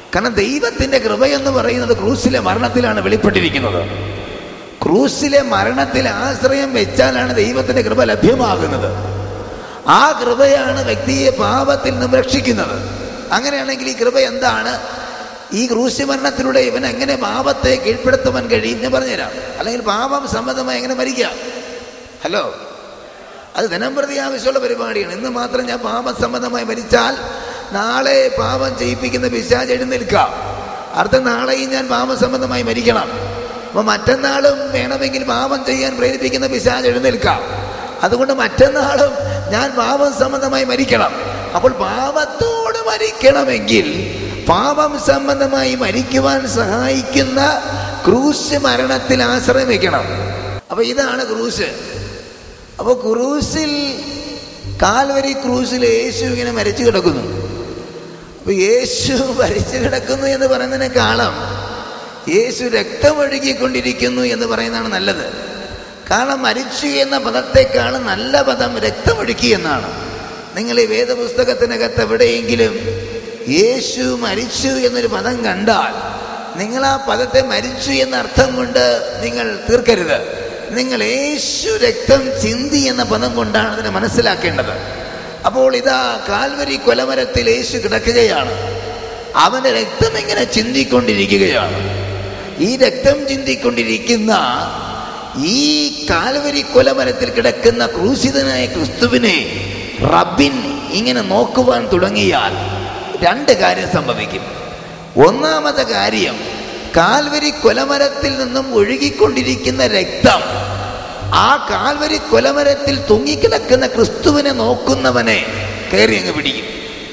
കാരണം ദൈവത്തിന്റെ കൃപയെന്ന് പറയുന്നത് ക്രൂസിലെ മരണത്തിലാണ് വെളിപ്പെട്ടിരിക്കുന്നത് ക്രൂസിലെ മരണത്തിൽ ആശ്രയം വെച്ചാലാണ് ദൈവത്തിന്റെ കൃപ ലഭ്യമാകുന്നത് ആ കൃപയാണ് വ്യക്തിയെ പാപത്തിൽ നിന്നും രക്ഷിക്കുന്നത് അങ്ങനെയാണെങ്കിൽ ഈ കൃപ എന്താണ് ഈ ക്രൂശി മരണത്തിലൂടെ ഇവൻ എങ്ങനെ പാപത്തെ കീഴ്പ്പെടുത്തുവാൻ കഴിയും ഞാൻ പറഞ്ഞുതരാം അല്ലെങ്കിൽ പാപം സംബന്ധമായി എങ്ങനെ മരിക്കാം ഹലോ അത് ദിനം പ്രതി ആവശ്യമുള്ള പരിപാടിയാണ് ഇന്ന് മാത്രം ഞാൻ പാപം സംബന്ധമായി മരിച്ചാൽ നാളെ പാപം ചെയ്യിപ്പിക്കുന്ന പിശാച് എഴുന്നേൽക്കാം അടുത്ത നാളെയും ഞാൻ പാപം സംബന്ധമായി മരിക്കണം അപ്പൊ മറ്റന്നാളും വേണമെങ്കിൽ പാപം ചെയ്യാൻ പ്രേരിപ്പിക്കുന്ന പിശാച് എഴുന്നേൽക്കാം അതുകൊണ്ട് മറ്റന്നാളും ഞാൻ പാപം സംബന്ധമായി മരിക്കണം അപ്പോൾ പാപത്തോട് മരിക്കണമെങ്കിൽ പാപം സംബന്ധമായി മരിക്കുവാൻ സഹായിക്കുന്ന ക്രൂശ് മരണത്തിൽ ആശ്രയം വെക്കണം അപ്പൊ ഇതാണ് ക്രൂശ് അപ്പോൾ ക്രൂസിൽ കാൽവരി ക്രൂസിൽ യേശു ഇങ്ങനെ മരിച്ചു കിടക്കുന്നു അപ്പൊ യേശു മരിച്ചു കിടക്കുന്നു എന്ന് പറയുന്നതിനേക്കാളും യേശു രക്തമൊഴുകിക്കൊണ്ടിരിക്കുന്നു എന്ന് പറയുന്നതാണ് നല്ലത് കാരണം മരിച്ചു എന്ന പദത്തെക്കാളും നല്ല പദം രക്തമൊഴുക്കി എന്നാണ് നിങ്ങൾ ഈ വേദപുസ്തകത്തിനകത്ത് എവിടെയെങ്കിലും യേശു മരിച്ചു എന്നൊരു പദം കണ്ടാൽ നിങ്ങൾ ആ പദത്തെ മരിച്ചു എന്ന അർത്ഥം കൊണ്ട് നിങ്ങൾ തീർക്കരുത് നിങ്ങൾ യേശു രക്തം ചിന്തി എന്ന പദം കൊണ്ടാണ് അതിനെ മനസ്സിലാക്കേണ്ടത് അപ്പോൾ ഇതാ കാൽവരി കൊലമരത്തിൽ യേശു കിടക്കുകയാണ് അവന്റെ രക്തം ഇങ്ങനെ ചിന്തിക്കൊണ്ടിരിക്കുകയാണ് ഈ രക്തം ചിന്തിക്കൊണ്ടിരിക്കുന്ന ഈ കാൽവരി കൊലമരത്തിൽ കിടക്കുന്ന ക്രൂശിതനായ ക്രിസ്തുവിനെ റബ്ബിൻ ഇങ്ങനെ നോക്കുവാൻ തുടങ്ങിയാൽ രണ്ട് കാര്യം സംഭവിക്കും ഒന്നാമത്തെ കാര്യം കാൽവരി കൊലമരത്തിൽ നിന്നും ഒഴുകിക്കൊണ്ടിരിക്കുന്ന രക്തം ആ കാൽവരി കൊലമരത്തിൽ തൂങ്ങിക്കിടക്കുന്ന ക്രിസ്തുവിനെ നോക്കുന്നവനെ കയറി അങ്ങ് പിടിക്കും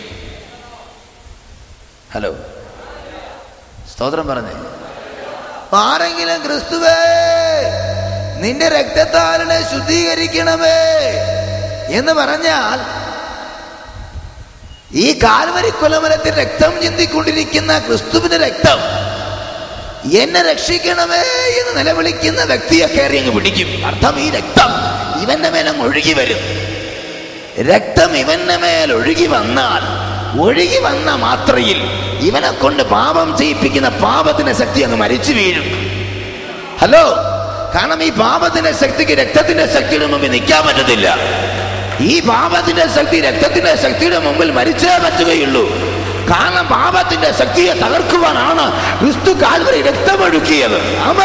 ഹലോ സ്തോത്രം പറഞ്ഞേ ആരെങ്കിലും ക്രിസ്തുവേ നിന്റെ രക്തത്താലിനെ ശുദ്ധീകരിക്കണമേ എന്ന് പറഞ്ഞാൽ ഈ കാൽവരി കൊലമരത്തിൽ രക്തം ചിന്തിക്കൊണ്ടിരിക്കുന്ന ക്രിസ്തുവിന്റെ രക്തം എന്നെ രക്ഷിക്കണമേ എന്ന് നിലവിളിക്കുന്ന വ്യക്തിയെ കയറി അങ്ങ് പിടിക്കും അർത്ഥം ഈ രക്തം ഇവന്റെ മേലങ്ങ് ഒഴുകി വരും രക്തം ഇവന്റെ മേൽ ഒഴുകി വന്നാൽ ഒഴുകി വന്ന മാത്രയിൽ ഇവനെ കൊണ്ട് പാപം ചെയ്യിപ്പിക്കുന്ന പാപത്തിന്റെ ശക്തി അങ്ങ് മരിച്ചു വീഴും ഹലോ കാരണം ഈ പാപത്തിന്റെ ശക്തിക്ക് രക്തത്തിന്റെ ശക്തിയുടെ മുമ്പിൽ നിൽക്കാൻ പറ്റത്തില്ല ഈ പാപത്തിന്റെ ശക്തി രക്തത്തിന്റെ ശക്തിയുടെ മുമ്പിൽ മരിച്ചേ പറ്റുകയുള്ളൂ കാരണം പാപത്തിന്റെ ശക്തിയെ തകർക്കുവാനാണ് ക്രിസ്തു കാൽവരി രക്തമൊഴുക്കിയത്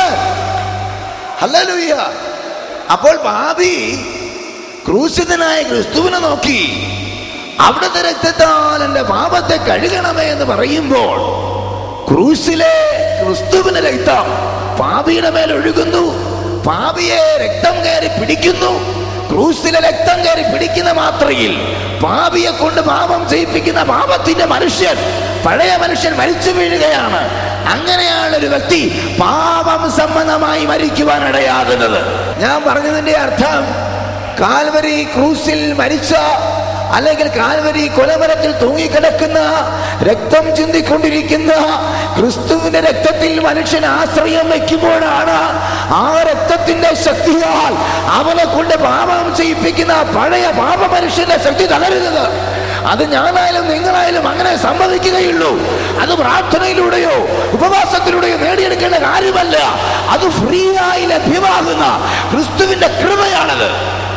ഹല്ലേലൂയ അപ്പോൾ പാപി ക്രൂശിതനായ ക്രിസ്തുവിനെ നോക്കി അവിടുത്തെ രക്തത്താൽ എൻ്റെ പാപത്തെ കഴുകണമേ എന്ന് പറയുമ്പോൾ ക്രൂശിലെ ക്രിസ്തുവിന്റെ രക്തം പാപിയുടെ മേൽ ഒഴുകുന്നു പാപിയെ രക്തം കയറി പിടിക്കുന്നു ക്രൂസിലെ രക്തം കയറി പിടിക്കുന്ന മാത്രയിൽ പാപിയെ കൊണ്ട് പാപം ചെയ്യിപ്പിക്കുന്ന പാപത്തിന്റെ മനുഷ്യൻ പഴയ മനുഷ്യൻ മരിച്ചു വീഴുകയാണ് അങ്ങനെയാണ് ഒരു വ്യക്തി പാപം സംബന്ധമായി മരിക്കുവാൻ ഇടയാകുന്നത് ഞാൻ പറഞ്ഞതിന്റെ അർത്ഥം കാൽവരി ക്രൂസിൽ മരിച്ച അല്ലെങ്കിൽ കാൽവരി കൊലമരത്തിൽ തൂങ്ങിക്കിടക്കുന്ന രക്തം ചിന്തിക്കൊണ്ടിരിക്കുന്ന ക്രിസ്തുവിന്റെ രക്തത്തിൽ മനുഷ്യൻ ആശ്രയം വയ്ക്കുമ്പോഴാണ് ആ രക്തത്തിന്റെ ശക്തിയാൽ അവനെ കൊണ്ട് പാപം ചെയ്യിപ്പിക്കുന്ന പഴയ പാപ മനുഷ്യന്റെ ശക്തി തകരുന്നത് അത് ഞാനായാലും നിങ്ങളായാലും അങ്ങനെ സംഭവിക്കുകയുള്ളൂ അത് പ്രാർത്ഥനയിലൂടെയോ ഉപവാസത്തിലൂടെയോ നേടിയെടുക്കേണ്ട കാര്യമല്ല അത് ഫ്രീ ആയി ലഭ്യമാകുന്ന ക്രിസ്തുവിന്റെ കൃപയാണത്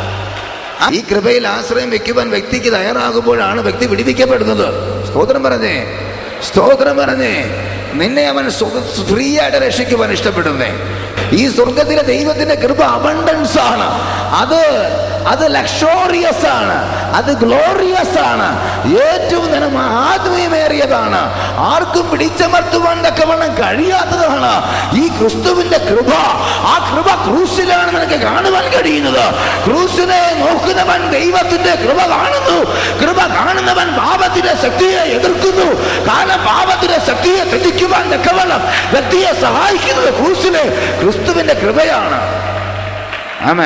ഈ കൃപയിൽ ആശ്രയം വെക്കുവാൻ വ്യക്തിക്ക് തയ്യാറാകുമ്പോഴാണ് വ്യക്തി പിടിപ്പിക്കപ്പെടുന്നത് സ്തോത്രം പറഞ്ഞേ സ്തോത്രം പറഞ്ഞേ നിന്നെ അവൻ ഫ്രീ ആയിട്ട് രക്ഷിക്കുവാൻ ഇഷ്ടപ്പെടുന്നേ ഈ സ്വർഗത്തിലെ ദൈവത്തിന്റെ കൃപ അബണ്ടൻസ് ആണ് അത് അത് ലക്ഷോറിയസ് ആണ് അത് ഗ്ലോറിയസ് ആണ് ഏറ്റവും ധനം ആത്മീയമേറിയതാണ് ആർക്കും പിടിച്ചമർത്തുവാൻ തക്കവണ്ണം കഴിയാത്തതാണ് ഈ ക്രിസ്തുവിന്റെ കൃപ ആ കൃപ ക്രൂസിലാണ് നിനക്ക് കാണുവാൻ കഴിയുന്നത് ക്രൂസിനെ നോക്കുന്നവൻ ദൈവത്തിന്റെ കൃപ കാണുന്നു കൃപ കാണുന്നവൻ പാപത്തിന്റെ ശക്തിയെ എതിർക്കുന്നു കാരണം പാപത്തിന്റെ ശക്തിയെ തെറ്റിക്കുവാൻ തക്കവണ്ണം വ്യക്തിയെ സഹായിക്കുന്നത് ക്രൂസിലെ ക്രിസ്തുവിന്റെ കൃപയാണ് ആമേ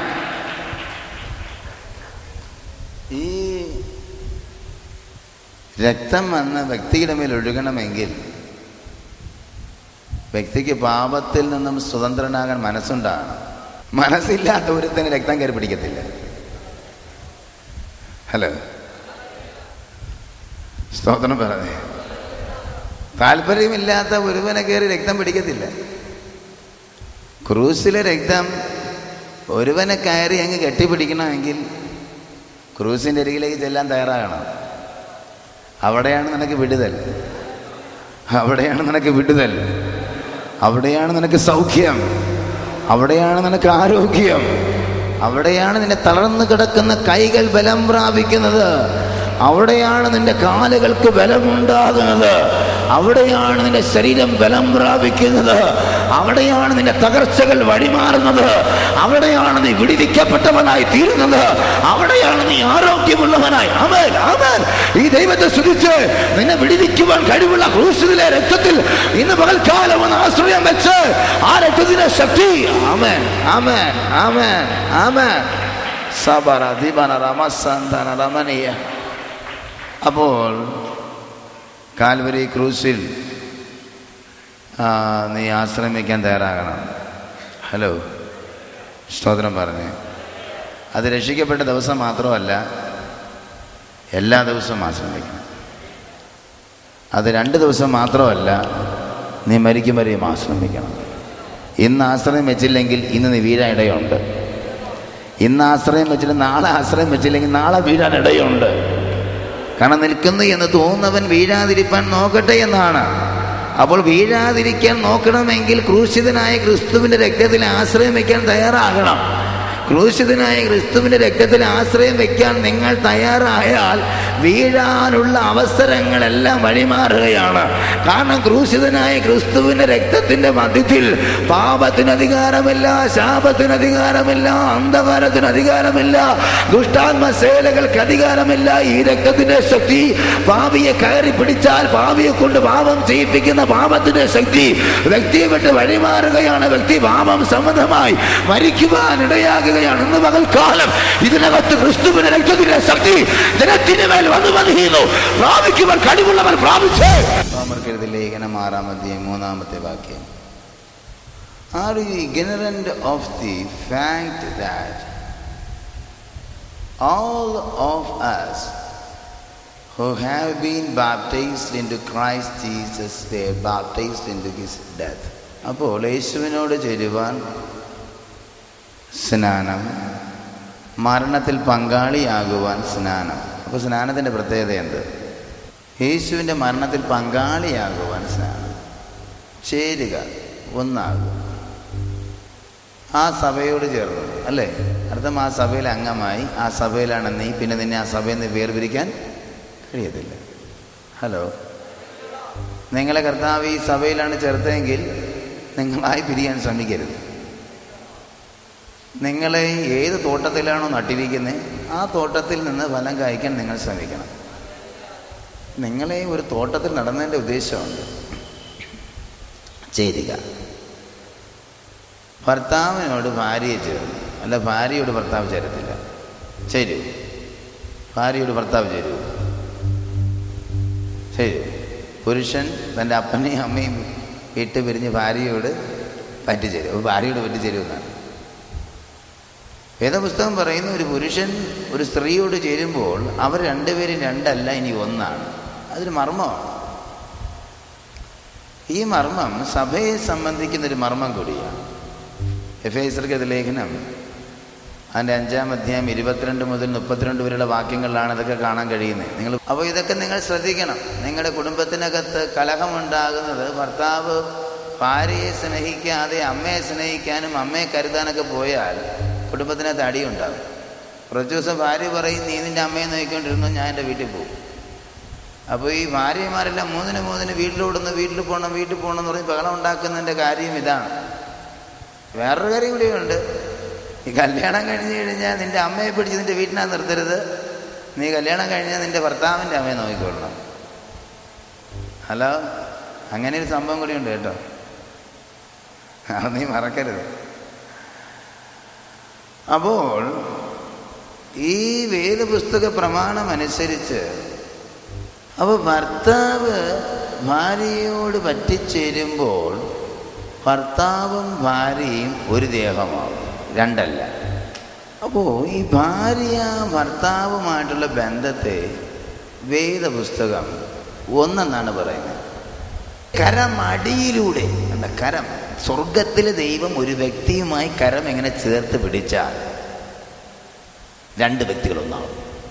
ഈ രക്തം വന്ന വ്യക്തിയുടെ മേൽ ഒഴുകണമെങ്കിൽ വ്യക്തിക്ക് പാപത്തിൽ നിന്നും സ്വതന്ത്രനാകാൻ മനസ്സുണ്ടാകണം മനസ്സില്ലാത്ത ഒരുത്തിന് രക്തം കയറി പിടിക്കത്തില്ല ഹലോ സ്തോത്രം പറഞ്ഞേ താല്പര്യമില്ലാത്ത ഒരുവനെ കയറി രക്തം പിടിക്കത്തില്ല ക്രൂസിലെ രക്തം ഒരുവനെ കയറി അങ്ങ് കെട്ടിപ്പിടിക്കണമെങ്കിൽ ക്രൂസിൻ്റെ അരികിലേക്ക് ചെല്ലാൻ തയ്യാറാകണം അവിടെയാണ് നിനക്ക് വിടുതൽ അവിടെയാണ് നിനക്ക് വിടുതൽ അവിടെയാണ് നിനക്ക് സൗഖ്യം അവിടെയാണ് നിനക്ക് ആരോഗ്യം അവിടെയാണ് നിന്റെ തളർന്നു കിടക്കുന്ന കൈകൾ ബലം പ്രാപിക്കുന്നത് അവിടെയാണ് നിന്റെ കാലുകൾക്ക് ബലമുണ്ടാകുന്നത് അവിടെയാണ് നിന്റെ ശരീരം ബലം പ്രാപിക്കുന്നത് അവിടെയാണ് നിന്റെ തകർച്ചകൾ വഴിമാറുന്നത് അവിടെയാണ് നീ വിടിവിക്കപ്പെട്ടവനായി തീരുന്നത് അവിടെയാണ് നീ ആരോഗ്യമുള്ളവനായി അമേൻ അമേൻ ഈ ദൈവത്തെ സ്തുതിച്ച് നിന്നെ വിടിവിക്കുവാൻ കഴിവുള്ള ക്രൂശിലെ രക്തത്തിൽ ഇന്ന് പകൽക്കാലം ഒന്ന് ആശ്രയം വെച്ച് ആ രക്തത്തിന്റെ ശക്തി ആമേൻ ആമേൻ ആമേൻ ആമേൻ സബറ ദീപന രമസന്തന രമണീയ അപ്പോൾ കാൽവരി ക്രൂസിൽ ആ, നീ ആശ്രമിക്കാൻ തയ്യാറാകണം ഹലോ സ്തോത്രം പറഞ്ഞേ അത് രക്ഷിക്കപ്പെട്ട ദിവസം മാത്രമല്ല എല്ലാ ദിവസവും ആശ്രമിക്കണം അത് രണ്ട് ദിവസം മാത്രമല്ല നീ മരിക്കും വരെയും ആശ്രമിക്കണം ഇന്ന് ആശ്രയം വെച്ചില്ലെങ്കിൽ ഇന്ന് നീ വീഴാൻ ഇടയുണ്ട് ഇന്ന് ആശ്രയം വെച്ചിട്ട് നാളെ ആശ്രയം വെച്ചില്ലെങ്കിൽ നാളെ വീഴാൻ ഇടയുണ്ട് കാരണം നിൽക്കുന്നു എന്ന് തോന്നുന്നവൻ വീഴാതിരിപ്പാൻ നോക്കട്ടെ എന്നാണ് അപ്പോൾ വീഴാതിരിക്കാൻ നോക്കണമെങ്കിൽ ക്രൂശിതനായ ക്രിസ്തുവിൻ്റെ രക്തത്തിൽ ആശ്രയം വയ്ക്കാൻ തയ്യാറാകണം ക്രൂശിതനായ ക്രിസ്തുവിൻ്റെ രക്തത്തിൽ ആശ്രയം വയ്ക്കാൻ നിങ്ങൾ തയ്യാറായാൽ വീഴാനുള്ള അവസരങ്ങളെല്ലാം വഴിമാറുകയാണ് കാരണം ക്രൂശിതനായ ക്രിസ്തുവിൻ്റെ രക്തത്തിൻ്റെ മധ്യത്തിൽ പാപത്തിന് അധികാരമില്ല ശാപത്തിന് അധികാരമില്ല അന്ധകാരത്തിന് അധികാരമില്ല ദുഷ്ടാത്മശേലകൾക്ക് അധികാരമില്ല ഈ രക്തത്തിന്റെ ശക്തി പാപിയെ കയറി പിടിച്ചാൽ പാപിയെ കൊണ്ട് പാപം ചെയ്യിപ്പിക്കുന്ന പാപത്തിന്റെ ശക്തി വ്യക്തിയെ വിട്ട് വഴിമാറുകയാണ് വ്യക്തി പാപം സംബന്ധമായി മരിക്കുവാൻ ഇടയാകുകയാണ് ഇന്ന് പകൽക്കാലം ഇതിനകത്ത് ക്രിസ്തുവിന്റെ രക്തത്തിന്റെ ശക്തി ജനത്തിന് മേൽ വന്നു വന്നിരുന്നു പ്രാപിക്കുവാൻ കഴിവുള്ളവർ പ്രാപിച്ചേ റോമർക്കെഴുതി ലേഖനം ആറാം അധ്യായം മൂന്നാമത്തെ വാക്യം Are you ignorant of the fact that all of us who have been baptized into Christ Jesus were baptized into his death? അപ്പോൾ യേശുവിനോട് ചേരുവാൻ സ്നാനം മരണത്തിൽ പങ്കാളിയാകുവാൻ സ്നാനം അപ്പോൾ സ്നാനത്തിൻ്റെ പ്രത്യേകത എന്ത് യേശുവിൻ്റെ മരണത്തിൽ പങ്കാളിയാകുവാൻ സ്നാനം ചേരുക ഒന്നാകുക ആ സഭയോട് ചേർന്നു അല്ലേ അർത്ഥം ആ സഭയിൽ അംഗമായി ആ സഭയിലാണ് നീ പിന്നെ നിന്നെ ആ സഭയിൽ നിന്ന് വേർപിരിക്കാൻ കഴിയത്തില്ല ഹലോ നിങ്ങളെ കർത്താവ് ഈ സഭയിലാണ് ചേർത്തതെങ്കിൽ നിങ്ങളായി പിരിയാൻ ശ്രമിക്കരുത് നിങ്ങളെ ഏത് തോട്ടത്തിലാണോ നട്ടിരിക്കുന്നത് ആ തോട്ടത്തിൽ നിന്ന് ഫലം കായ്ക്കാൻ നിങ്ങൾ ശ്രമിക്കണം നിങ്ങളെ ഒരു തോട്ടത്തിൽ നടന്നതിൻ്റെ ഉദ്ദേശമുണ്ട് ചേരുക ഭർത്താവിനോട് ഭാര്യയെ ചേർന്നു അല്ല ഭാര്യയോട് ഭർത്താവ് ചേരത്തില്ല ചേരൂ ഭാര്യയോട് ഭർത്താവ് ചേരൂ ചേരൂ പുരുഷൻ തൻ്റെ അപ്പനെയും അമ്മയും വിട്ട് പിരിഞ്ഞ് ഭാര്യയോട് പറ്റിച്ചേരും അപ്പോൾ ഭാര്യയോട് പറ്റിച്ചേരുമെന്നാണ് വേദപുസ്തകം പറയുന്ന ഒരു പുരുഷൻ ഒരു സ്ത്രീയോട് ചേരുമ്പോൾ അവർ രണ്ടുപേരും രണ്ടല്ല ഇനി ഒന്നാണ് അതൊരു മർമ്മമാണ് ഈ മർമ്മം സഭയെ സംബന്ധിക്കുന്ന ഒരു മർമ്മം കൂടിയാണ് എഫ് ഐസർക്കത് ലേഖനം അതിൻ്റെ അഞ്ചാം അധ്യായം ഇരുപത്തിരണ്ട് മുതൽ മുപ്പത്തിരണ്ട് വരെയുള്ള വാക്യങ്ങളിലാണ് ഇതൊക്കെ കാണാൻ കഴിയുന്നത് നിങ്ങൾ അപ്പോൾ ഇതൊക്കെ നിങ്ങൾ ശ്രദ്ധിക്കണം നിങ്ങളുടെ കുടുംബത്തിനകത്ത് കലഹമുണ്ടാകുന്നത് ഭർത്താവ് ഭാര്യയെ സ്നേഹിക്കാതെ അമ്മയെ സ്നേഹിക്കാനും അമ്മയെ കരുതാനൊക്കെ പോയാൽ കുടുംബത്തിനകത്ത് അടിയുണ്ടാകും കുറച്ച് ദിവസം ഭാര്യ പറയും നീ നിൻ്റെ അമ്മയെ നോക്കിക്കൊണ്ടിരുന്നു ഞാൻ എൻ്റെ വീട്ടിൽ പോകും അപ്പോൾ ഈ ഭാര്യമാരെല്ലാം മൂന്നിന് മൂന്നിന് വീട്ടിലോടുന്നു വീട്ടിൽ പോകണം വീട്ടിൽ പോകണം എന്ന് പറഞ്ഞ് ബഹളം ഉണ്ടാക്കുന്നതിൻ്റെ കാര്യം ഇതാണ് വേറൊരു കാര്യം കൂടിയുണ്ട് ഈ കല്യാണം കഴിഞ്ഞ് കഴിഞ്ഞാൽ നിൻ്റെ അമ്മയെ പിടിച്ച് നിൻ്റെ വീട്ടിനകത്ത് നിർത്തരുത് നീ കല്യാണം കഴിഞ്ഞാൽ നിൻ്റെ ഭർത്താവിൻ്റെ അമ്മയെ നോക്കിക്കൊള്ളണം ഹലോ അങ്ങനെ ഒരു സംഭവം കൂടിയുണ്ട് കേട്ടോ അത് നീ മറക്കരുത് അപ്പോൾ ഈ വേദപുസ്തക പ്രമാണം അനുസരിച്ച് അപ്പോൾ ഭർത്താവ് ഭാര്യയോട് പറ്റിച്ചേരുമ്പോൾ ഭർത്താവും ഭാര്യയും ഒരു ദേഹമാവും രണ്ടല്ല അപ്പോൾ ഈ ഭാര്യ ഭർത്താവുമായിട്ടുള്ള ബന്ധത്തെ വേദപുസ്തകം ഒന്നെന്നാണ് പറയുന്നത് കരം അടിയിലൂടെ കണ്ട കരം സ്വർഗത്തിലെ ദൈവം ഒരു വ്യക്തിയുമായി കരം എങ്ങനെ ചേർത്ത് പിടിച്ചാൽ രണ്ട് വ്യക്തികൾ ഒന്നാവും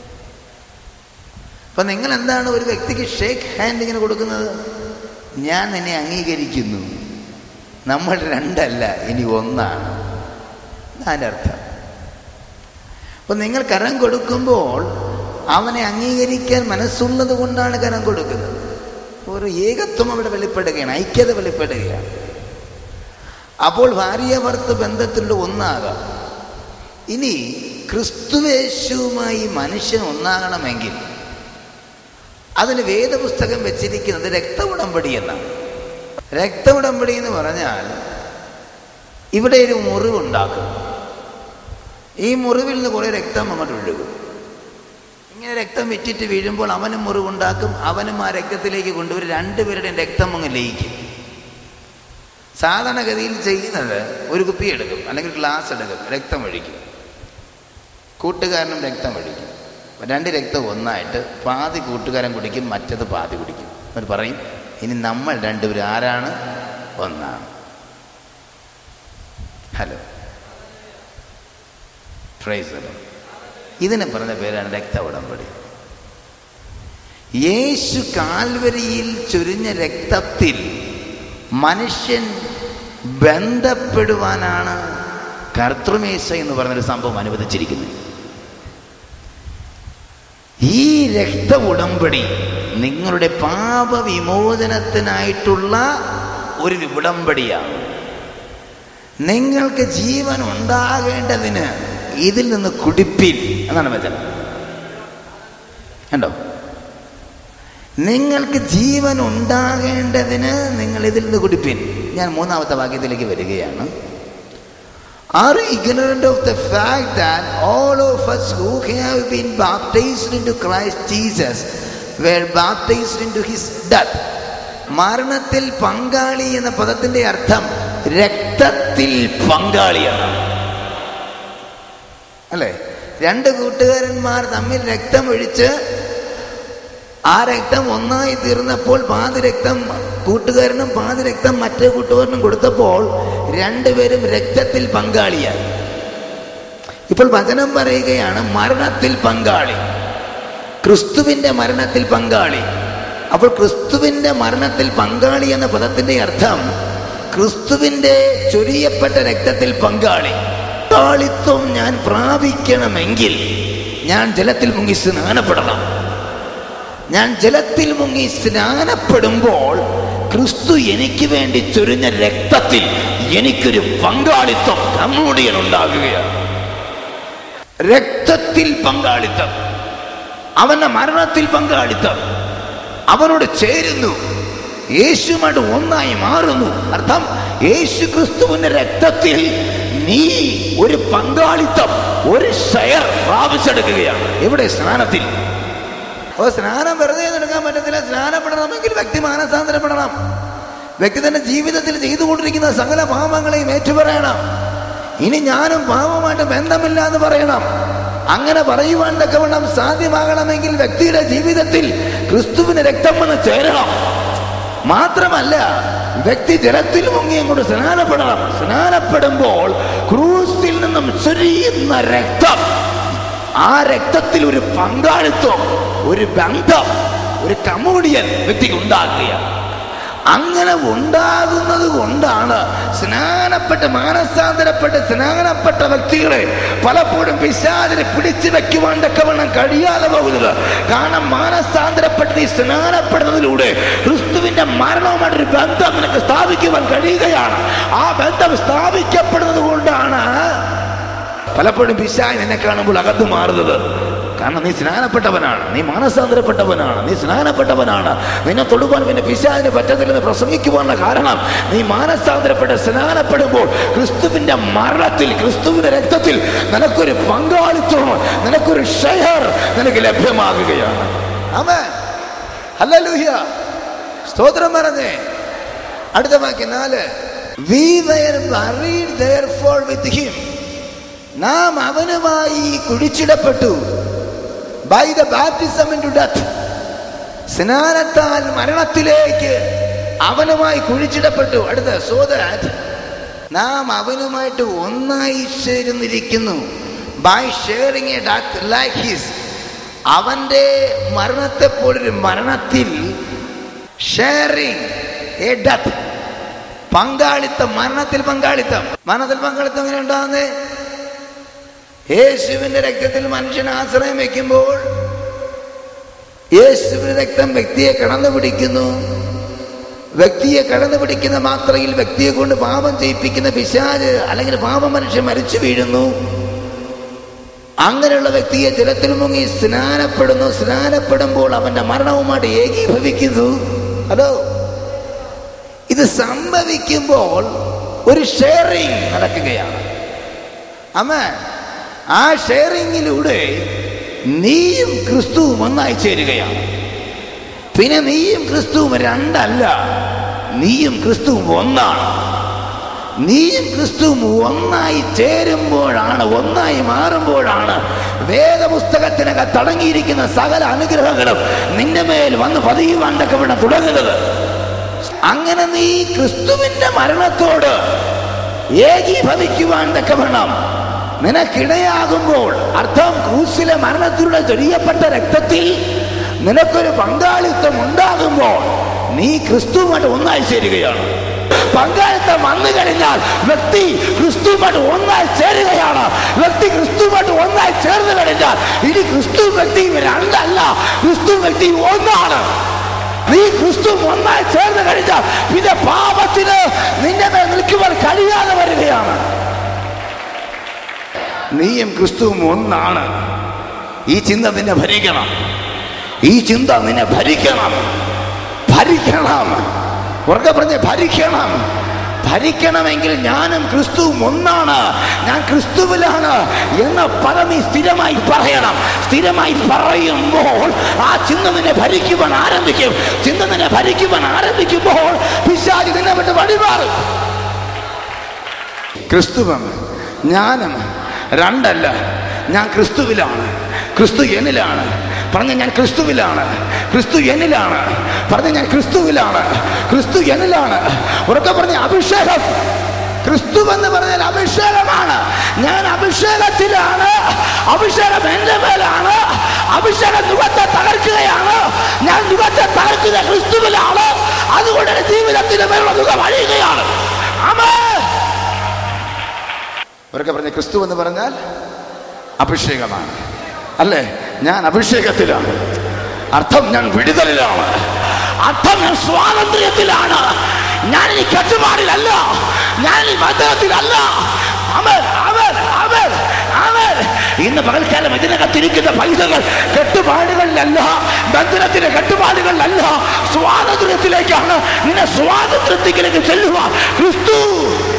അപ്പൊ നിങ്ങൾ എന്താണ് ഒരു വ്യക്തിക്ക് ഷേക്ക് ഹാൻഡ് ഇങ്ങനെ കൊടുക്കുന്നത് ഞാൻ നിന്നെ അംഗീകരിക്കുന്നു നമ്മൾ രണ്ടല്ല ഇനി ഒന്നാണ് അതിൻ്റെ അർത്ഥം അപ്പൊ നിങ്ങൾ കരം കൊടുക്കുമ്പോൾ അവനെ അംഗീകരിക്കാൻ മനസ്സുള്ളത് കൊണ്ടാണ് കരം കൊടുക്കുന്നത് ഒരു ഏകത്വം അവിടെ വെളിപ്പെടുകയാണ് ഐക്യത വെളിപ്പെടുകയാണ് അപ്പോൾ ഭാര്യ ഭർത്ത ബന്ധത്തിലൂടെ ഒന്നാകാം ഇനി ക്രിസ്തുവേശുവുമായി മനുഷ്യൻ ഒന്നാകണമെങ്കിൽ അതിന് വേദപുസ്തകം വെച്ചിരിക്കുന്നത് രക്ത ഉടമ്പടി എന്നാണ് രക്ത ഉടമ്പടി എന്ന് പറഞ്ഞാൽ ഇവിടെ ഒരു മുറിവുണ്ടാക്കും ഈ മുറിവിൽ നിന്ന് കുറേ രക്തം അങ്ങോട്ട് ഒഴുകും ഇങ്ങനെ രക്തം വിറ്റിട്ട് വീഴുമ്പോൾ അവനും മുറിവുണ്ടാക്കും അവനും ആ രക്തത്തിലേക്ക് കൊണ്ടുവരും രണ്ടുപേരുടെയും രക്തം അങ്ങ് ലയിക്കും സാധാരണഗതിയിൽ ചെയ്യുന്നത് ഒരു കുപ്പി എടുക്കും അല്ലെങ്കിൽ ഗ്ലാസ് എടുക്കും രക്തം ഒഴിക്കും കൂട്ടുകാരനും രക്തം ഒഴിക്കും രണ്ട് രക്തം ഒന്നായിട്ട് പാതി കൂട്ടുകാരൻ കുടിക്കും മറ്റത് പാതി കുടിക്കും അവർ പറയും ഇനി നമ്മൾ രണ്ടുപേരും ആരാണ് ഒന്നാണ് ഹലോ ഫ്രൈസ് ഇതിനെ പറഞ്ഞ പേരാണ് രക്ത ഉടമ്പടി യേശു കാൽവരിയിൽ ചൊരിഞ്ഞ രക്തത്തിൽ മനുഷ്യൻ ബന്ധപ്പെടുവാനാണ് കർത്തൃമേശ എന്ന് പറഞ്ഞൊരു സംഭവം അനുവദിച്ചിരിക്കുന്നത് ഈ രക്ത ഉടമ്പടി നിങ്ങളുടെ പാപവിമോചനത്തിനായിട്ടുള്ള ഒരു ഉടമ്പടിയാണ് നിങ്ങൾക്ക് ജീവൻ ഉണ്ടാകേണ്ടതിന് ഇതിൽ നിന്ന് കുടിപ്പിൻ എന്നാണ് വചനം കണ്ടോ നിങ്ങൾക്ക് ജീവൻ ഉണ്ടാകേണ്ടതിന് നിങ്ങൾ ഇതിൽ നിന്ന് കുടിപ്പിൻ ഞാൻ മൂന്നാമത്തെ വാക്യത്തിലേക്ക് വരികയാണ് Are you ignorant of the fact that all of us who have been baptized into Christ Jesus were baptized into his death? മരണത്തിൽ പങ്കാളി എന്ന പദത്തിന്റെ അർത്ഥം രക്തത്തിൽ പങ്കാളിയാണ് അല്ലേ രണ്ട് കൂട്ടുകാരന്മാർ തമ്മിൽ രക്തം ഒഴിച്ച് ആ രക്തം ഒന്നായി തീർന്നപ്പോൾ പാതി രക്തം കൂട്ടുകാരനും പാതി രക്തം മറ്റേ കൂട്ടുകാരനും കൊടുത്തപ്പോൾ രണ്ടുപേരും രക്തത്തിൽ പങ്കാളിയായി ഇപ്പോൾ വചനം പറയുകയാണ് മരണത്തിൽ പങ്കാളി ക്രിസ്തുവിന്റെ മരണത്തിൽ പങ്കാളി അപ്പോൾ ക്രിസ്തുവിന്റെ മരണത്തിൽ പങ്കാളി എന്ന പദത്തിന്റെ അർത്ഥം ക്രിസ്തുവിന്റെ ചൊരിയപ്പെട്ട രക്തത്തിൽ പങ്കാളി പങ്കാളിത്വം ഞാൻ പ്രാപിക്കണമെങ്കിൽ ഞാൻ ജലത്തിൽ മുങ്ങി സ്നാനപ്പെടണം ഞാൻ ജലത്തിൽ മുങ്ങി സ്നാനപ്പെടുമ്പോൾ ക്രിസ്തു എനിക്ക് വേണ്ടി ചൊരിഞ്ഞ രക്തത്തിൽ എനിക്കൊരു പങ്കാളിത്തം കമ്മ്യൂണിയൻ ഉണ്ടാകുകയാണ് രക്തത്തിൽ പങ്കാളിത്തം അവന്റെ മരണത്തിൽ പങ്കാളിത്തം അവനോട് ചേരുന്നു യേശുമായിട്ട് ഒന്നായി മാറുന്നു അർത്ഥം യേശു ക്രിസ്തുവിന്റെ രക്തത്തിൽ നീ ഒരു പങ്കാളിത്തം ഒരു ഷെയർ പ്രാപിച്ചെടുക്കുകയാണ് എവിടെ സ്നാനത്തിൽ അപ്പോൾ സ്നാനം വെറുതെ എടുക്കാൻ പറ്റത്തില്ല സ്നാനപ്പെടണമെങ്കിൽ വ്യക്തി മാനസാന്തരപ്പെടണം വ്യക്തി തന്റെ ജീവിതത്തിൽ ചെയ്തുകൊണ്ടിരിക്കുന്ന സകല പാപങ്ങളെയും ഏറ്റുപറയണം ഇനി ഞാനും പാപമായിട്ട് ബന്ധമില്ല എന്ന് പറയണം അങ്ങനെ പറയുവാൻ തക്കവണ്ണം സാധ്യമാകണമെങ്കിൽ വ്യക്തിയുടെ ജീവിതത്തിൽ ക്രിസ്തുവിന് രക്തം വന്ന് ചേരണം മാത്രമല്ല വ്യക്തി ജലത്തിൽ മുങ്ങി അങ്ങോട്ട് സ്നാനപ്പെടണം സ്നാനപ്പെടുമ്പോൾ ക്രൂസിൽ നിന്നും ചൊരിയുന്ന രക്തം ആ രക്തത്തിൽ ഒരു പങ്കാളിത്തം ഒരു ബന്ധം ഒരു കമ്മ്യൂണിയൻ വ്യക്തിക്ക് ഉണ്ടാകുകയാണ് അങ്ങനെ ഉണ്ടാകുന്നത് കൊണ്ടാണ് സ്നാനപ്പെട്ട് മാനസാന്തരപ്പെട്ട് സ്നാനപ്പെട്ട വ്യക്തികളെ പലപ്പോഴും പിശാചിനെ പിടിച്ചു വെക്കുവാൻ തക്കവണ്ണം കഴിയാതെ പോകുന്നത് കാരണം മാനസാന്തരപ്പെട്ട് നീ സ്നാനപ്പെടുന്നതിലൂടെ ക്രിസ്തുവിന്റെ മരണവുമായിട്ടൊരു ബന്ധം നിനക്ക് സ്ഥാപിക്കുവാൻ കഴിയുകയാണ് ആ ബന്ധം സ്ഥാപിക്കപ്പെടുന്നത് കൊണ്ടാണ് പലപ്പോഴും പിശാൻ എന്നെ കാണുമ്പോൾ അകന്നു മാറുന്നത് കാരണം നീ സ്നാനപ്പെട്ടവനാണ് നീ മാനസാന്തരപ്പെട്ടവനാണ് നീ സ്നാനപ്പെട്ടവനാണ് നിന്നെ തൊടുവാൻ പിന്നെ പിശാചിന് പറ്റത്തില്ലെന്ന് പ്രസംഗിക്കുവാനുള്ള കാരണം നീ മാനസാന്തരപ്പെട്ട് സ്നാനപ്പെടുമ്പോൾ ക്രിസ്തുവിന്റെ മരണത്തിൽ ക്രിസ്തുവിന്റെ രക്തത്തിൽ നിനക്കൊരു പങ്കാളിത്തം നിനക്കൊരു ഷെയർ നിനക്ക് ലഭ്യമാകുകയാണ് ആമേ ഹല്ലേലൂയ സ്തോത്രം പറഞ്ഞേ അടുത്ത വാക്യം നാല് we were buried therefore with him നാം അവനുമായി കുഴിച്ചിടപ്പെട്ടു by the baptism into death സ്നാനത്താൽ മരണത്തിലേക്ക് അവനുമായി കുഴിച്ചിടപ്പെട്ടു അടുത്ത സോ ദാറ്റ് നാം അവനുമായിട്ട് ഒന്നായി ചേരുന്നിരിക്കുന്നു by sharing a death like his അവന്റെ മരണത്തെപ്പോലൊരു മരണത്തിൽ ഷെയറിങ് എ ഡത്ത് പങ്കാളിത്തം മരണത്തിൽ പങ്കാളിത്തം മരണത്തിൽ പങ്കാളിത്തം എങ്ങനെ ഉണ്ടാകുന്നത് യേശുവിന്റെ രക്തത്തിൽ മനുഷ്യൻ ആശ്രയം വെക്കുമ്പോൾ യേശുവിന്റെ രക്തം വ്യക്തിയെ കടന്നു പിടിക്കുന്നു വ്യക്തിയെ കടന്നു പിടിക്കുന്ന മാത്രയിൽ വ്യക്തിയെ കൊണ്ട് പാപം ചെയ്യിപ്പിക്കുന്ന പിശാജ് അല്ലെങ്കിൽ പാപ മനുഷ്യൻ മരിച്ചു വീഴുന്നു അങ്ങനെയുള്ള വ്യക്തിയെ ജലത്തിൽ മുങ്ങി സ്നാനപ്പെടുന്നു സ്നാനപ്പെടുമ്പോൾ അവന്റെ മരണവുമായിട്ട് ഏകീഭവിക്കുന്നു ഹലോ ഇത് സംഭവിക്കുമ്പോൾ ഒരു ഷെയറിങ് നടക്കുകയാണ് അമ്മ ആ ഷെയറിങ്ങിലൂടെ നീയും ക്രിസ്തുവും ഒന്നായി ചേരുകയാണ് പിന്നെ നീയും ക്രിസ്തുവും രണ്ടല്ല നീയും ക്രിസ്തുവും ഒന്നാണ് നീയും ക്രിസ്തുവും ഒന്നായി ചേരുമ്പോഴാണ് ഒന്നായി മാറുമ്പോഴാണ് വേദപുസ്തകത്തിനകത്ത് അടങ്ങിയിരിക്കുന്ന സകല അനുഗ്രഹങ്ങളും നിന്റെ മേൽ വന്ന് പതിയുവാൻ തക്കവിടം തുടങ്ങുന്നത് അങ്ങനെ നീ ക്രിസ്തുവിന്റെ മരണത്തോട് ഏകീഭവിക്കുവാൻ തക്കവണ്ണം നിനക്കിടയാകുമ്പോൾ അർത്ഥം ക്രൂസിലെ മരണത്തിലൂടെ ചൊരിയപ്പെട്ട രക്തത്തിൽ നിനക്കൊരു പങ്കാളിത്തം ഉണ്ടാകുമ്പോൾ നീ ക്രിസ്തുവുമായിട്ട് ഒന്നായി ചേരുകയാണ് പങ്കാളിത്തം വന്നു കഴിഞ്ഞാൽ വ്യക്തി ക്രിസ്തുവുമായിട്ട് ഒന്നായി ചേരുകയാണ് വ്യക്തി ക്രിസ്തുവുമായിട്ട് ഒന്നായി ചേർന്ന് കഴിഞ്ഞാൽ ഇനി ക്രിസ്തു വ്യക്തി രണ്ടല്ല ക്രിസ്തു വ്യക്തി ഒന്നാണ് നീ ക്രിസ്തു ഒന്നായി ചേർന്ന് കഴിഞ്ഞാൽ പിന്നെ പാപത്തിന് നിന്റെ മേൽ നിൽക്കുവാൻ കഴിയാതെ വരികയാണ് നീയും ക്രിസ്തുവും ഒന്നാണ് ഈ ചിന്ത നിന്നെ ഭരിക്കണം ഈ ചിന്ത നിന്നെ ഭരിക്കണം ഭരിക്കണം ഉറക്കെ പറഞ്ഞ് ഭരിക്കണം ഭരിക്കണമെങ്കിൽ ഞാനും ക്രിസ്തുവും ഒന്നാണ് ഞാൻ ക്രിസ്തുവിലാണ് എന്ന് പദം നീ സ്ഥിരമായി പറയണം സ്ഥിരമായി പറയുമ്പോൾ ആ ചിന്ത നിന്നെ ഭരിക്കുവാൻ ആരംഭിക്കും ചിന്ത നിന്നെ ഭരിക്കുവാൻ ആരംഭിക്കുമ്പോൾ പിശാചി നിന്നെ വിട്ട് വഴിമാറും ക്രിസ്തുവും ഞാനും രണ്ടല്ല ഞാൻ ക്രിസ്തുവിലാണ് ക്രിസ്തു എന്നിലാണ് പറഞ്ഞ ഞാൻ ക്രിസ്തുവിലാണ് ക്രിസ്തു എന്നിലാണ് പറഞ്ഞ ഞാൻ ക്രിസ്തുവിലാണ് ക്രിസ്തു എന്നിലാണ് ഉറക്കെ പറഞ്ഞ അഭിഷേകം ക്രിസ്തു എന്ന് പറഞ്ഞാൽ അഭിഷേകമാണ് ഞാൻ അഭിഷേകത്തിലാണ് അഭിഷേകം എന്റെ മേലാണ് അഭിഷേകം മുഖത്തെ തകർക്കുകയാണ് ഞാൻ മുഖത്തെ തകർക്കുന്ന ക്രിസ്തുവിലാണ് അതുകൊണ്ട് എന്റെ ജീവിതത്തിന്റെ മേലുള്ള മുഖം അഴിയുകയാണ് ആമേ അവരൊക്കെ പറഞ്ഞ ക്രിസ്തു എന്ന് പറഞ്ഞാൽ അഭിഷേകമാണ് അല്ലേ ഞാൻ അഭിഷേകത്തിലാണ് അർത്ഥം ഞാൻ വിടുതലിലാണ് അർത്ഥം ഞാൻ സ്വാതന്ത്ര്യത്തിലാണ് ഞാൻ ഈ കെട്ടുപാടിലല്ല ഞാൻ ഈ ബന്ധനത്തിലല്ല അവൻ അവൻ അവൻ അവൻ ഇന്ന് പകൽക്കാലം ഇതിനകത്തിരിക്കുന്ന പൈസകൾ കെട്ടുപാടുകളിലല്ല ബന്ധനത്തിന്റെ കെട്ടുപാടുകളിലല്ല സ്വാതന്ത്ര്യത്തിലേക്കാണ് നിന്നെ സ്വാതന്ത്ര്യത്തിലേക്ക് ചെല്ലുക ക്രിസ്തു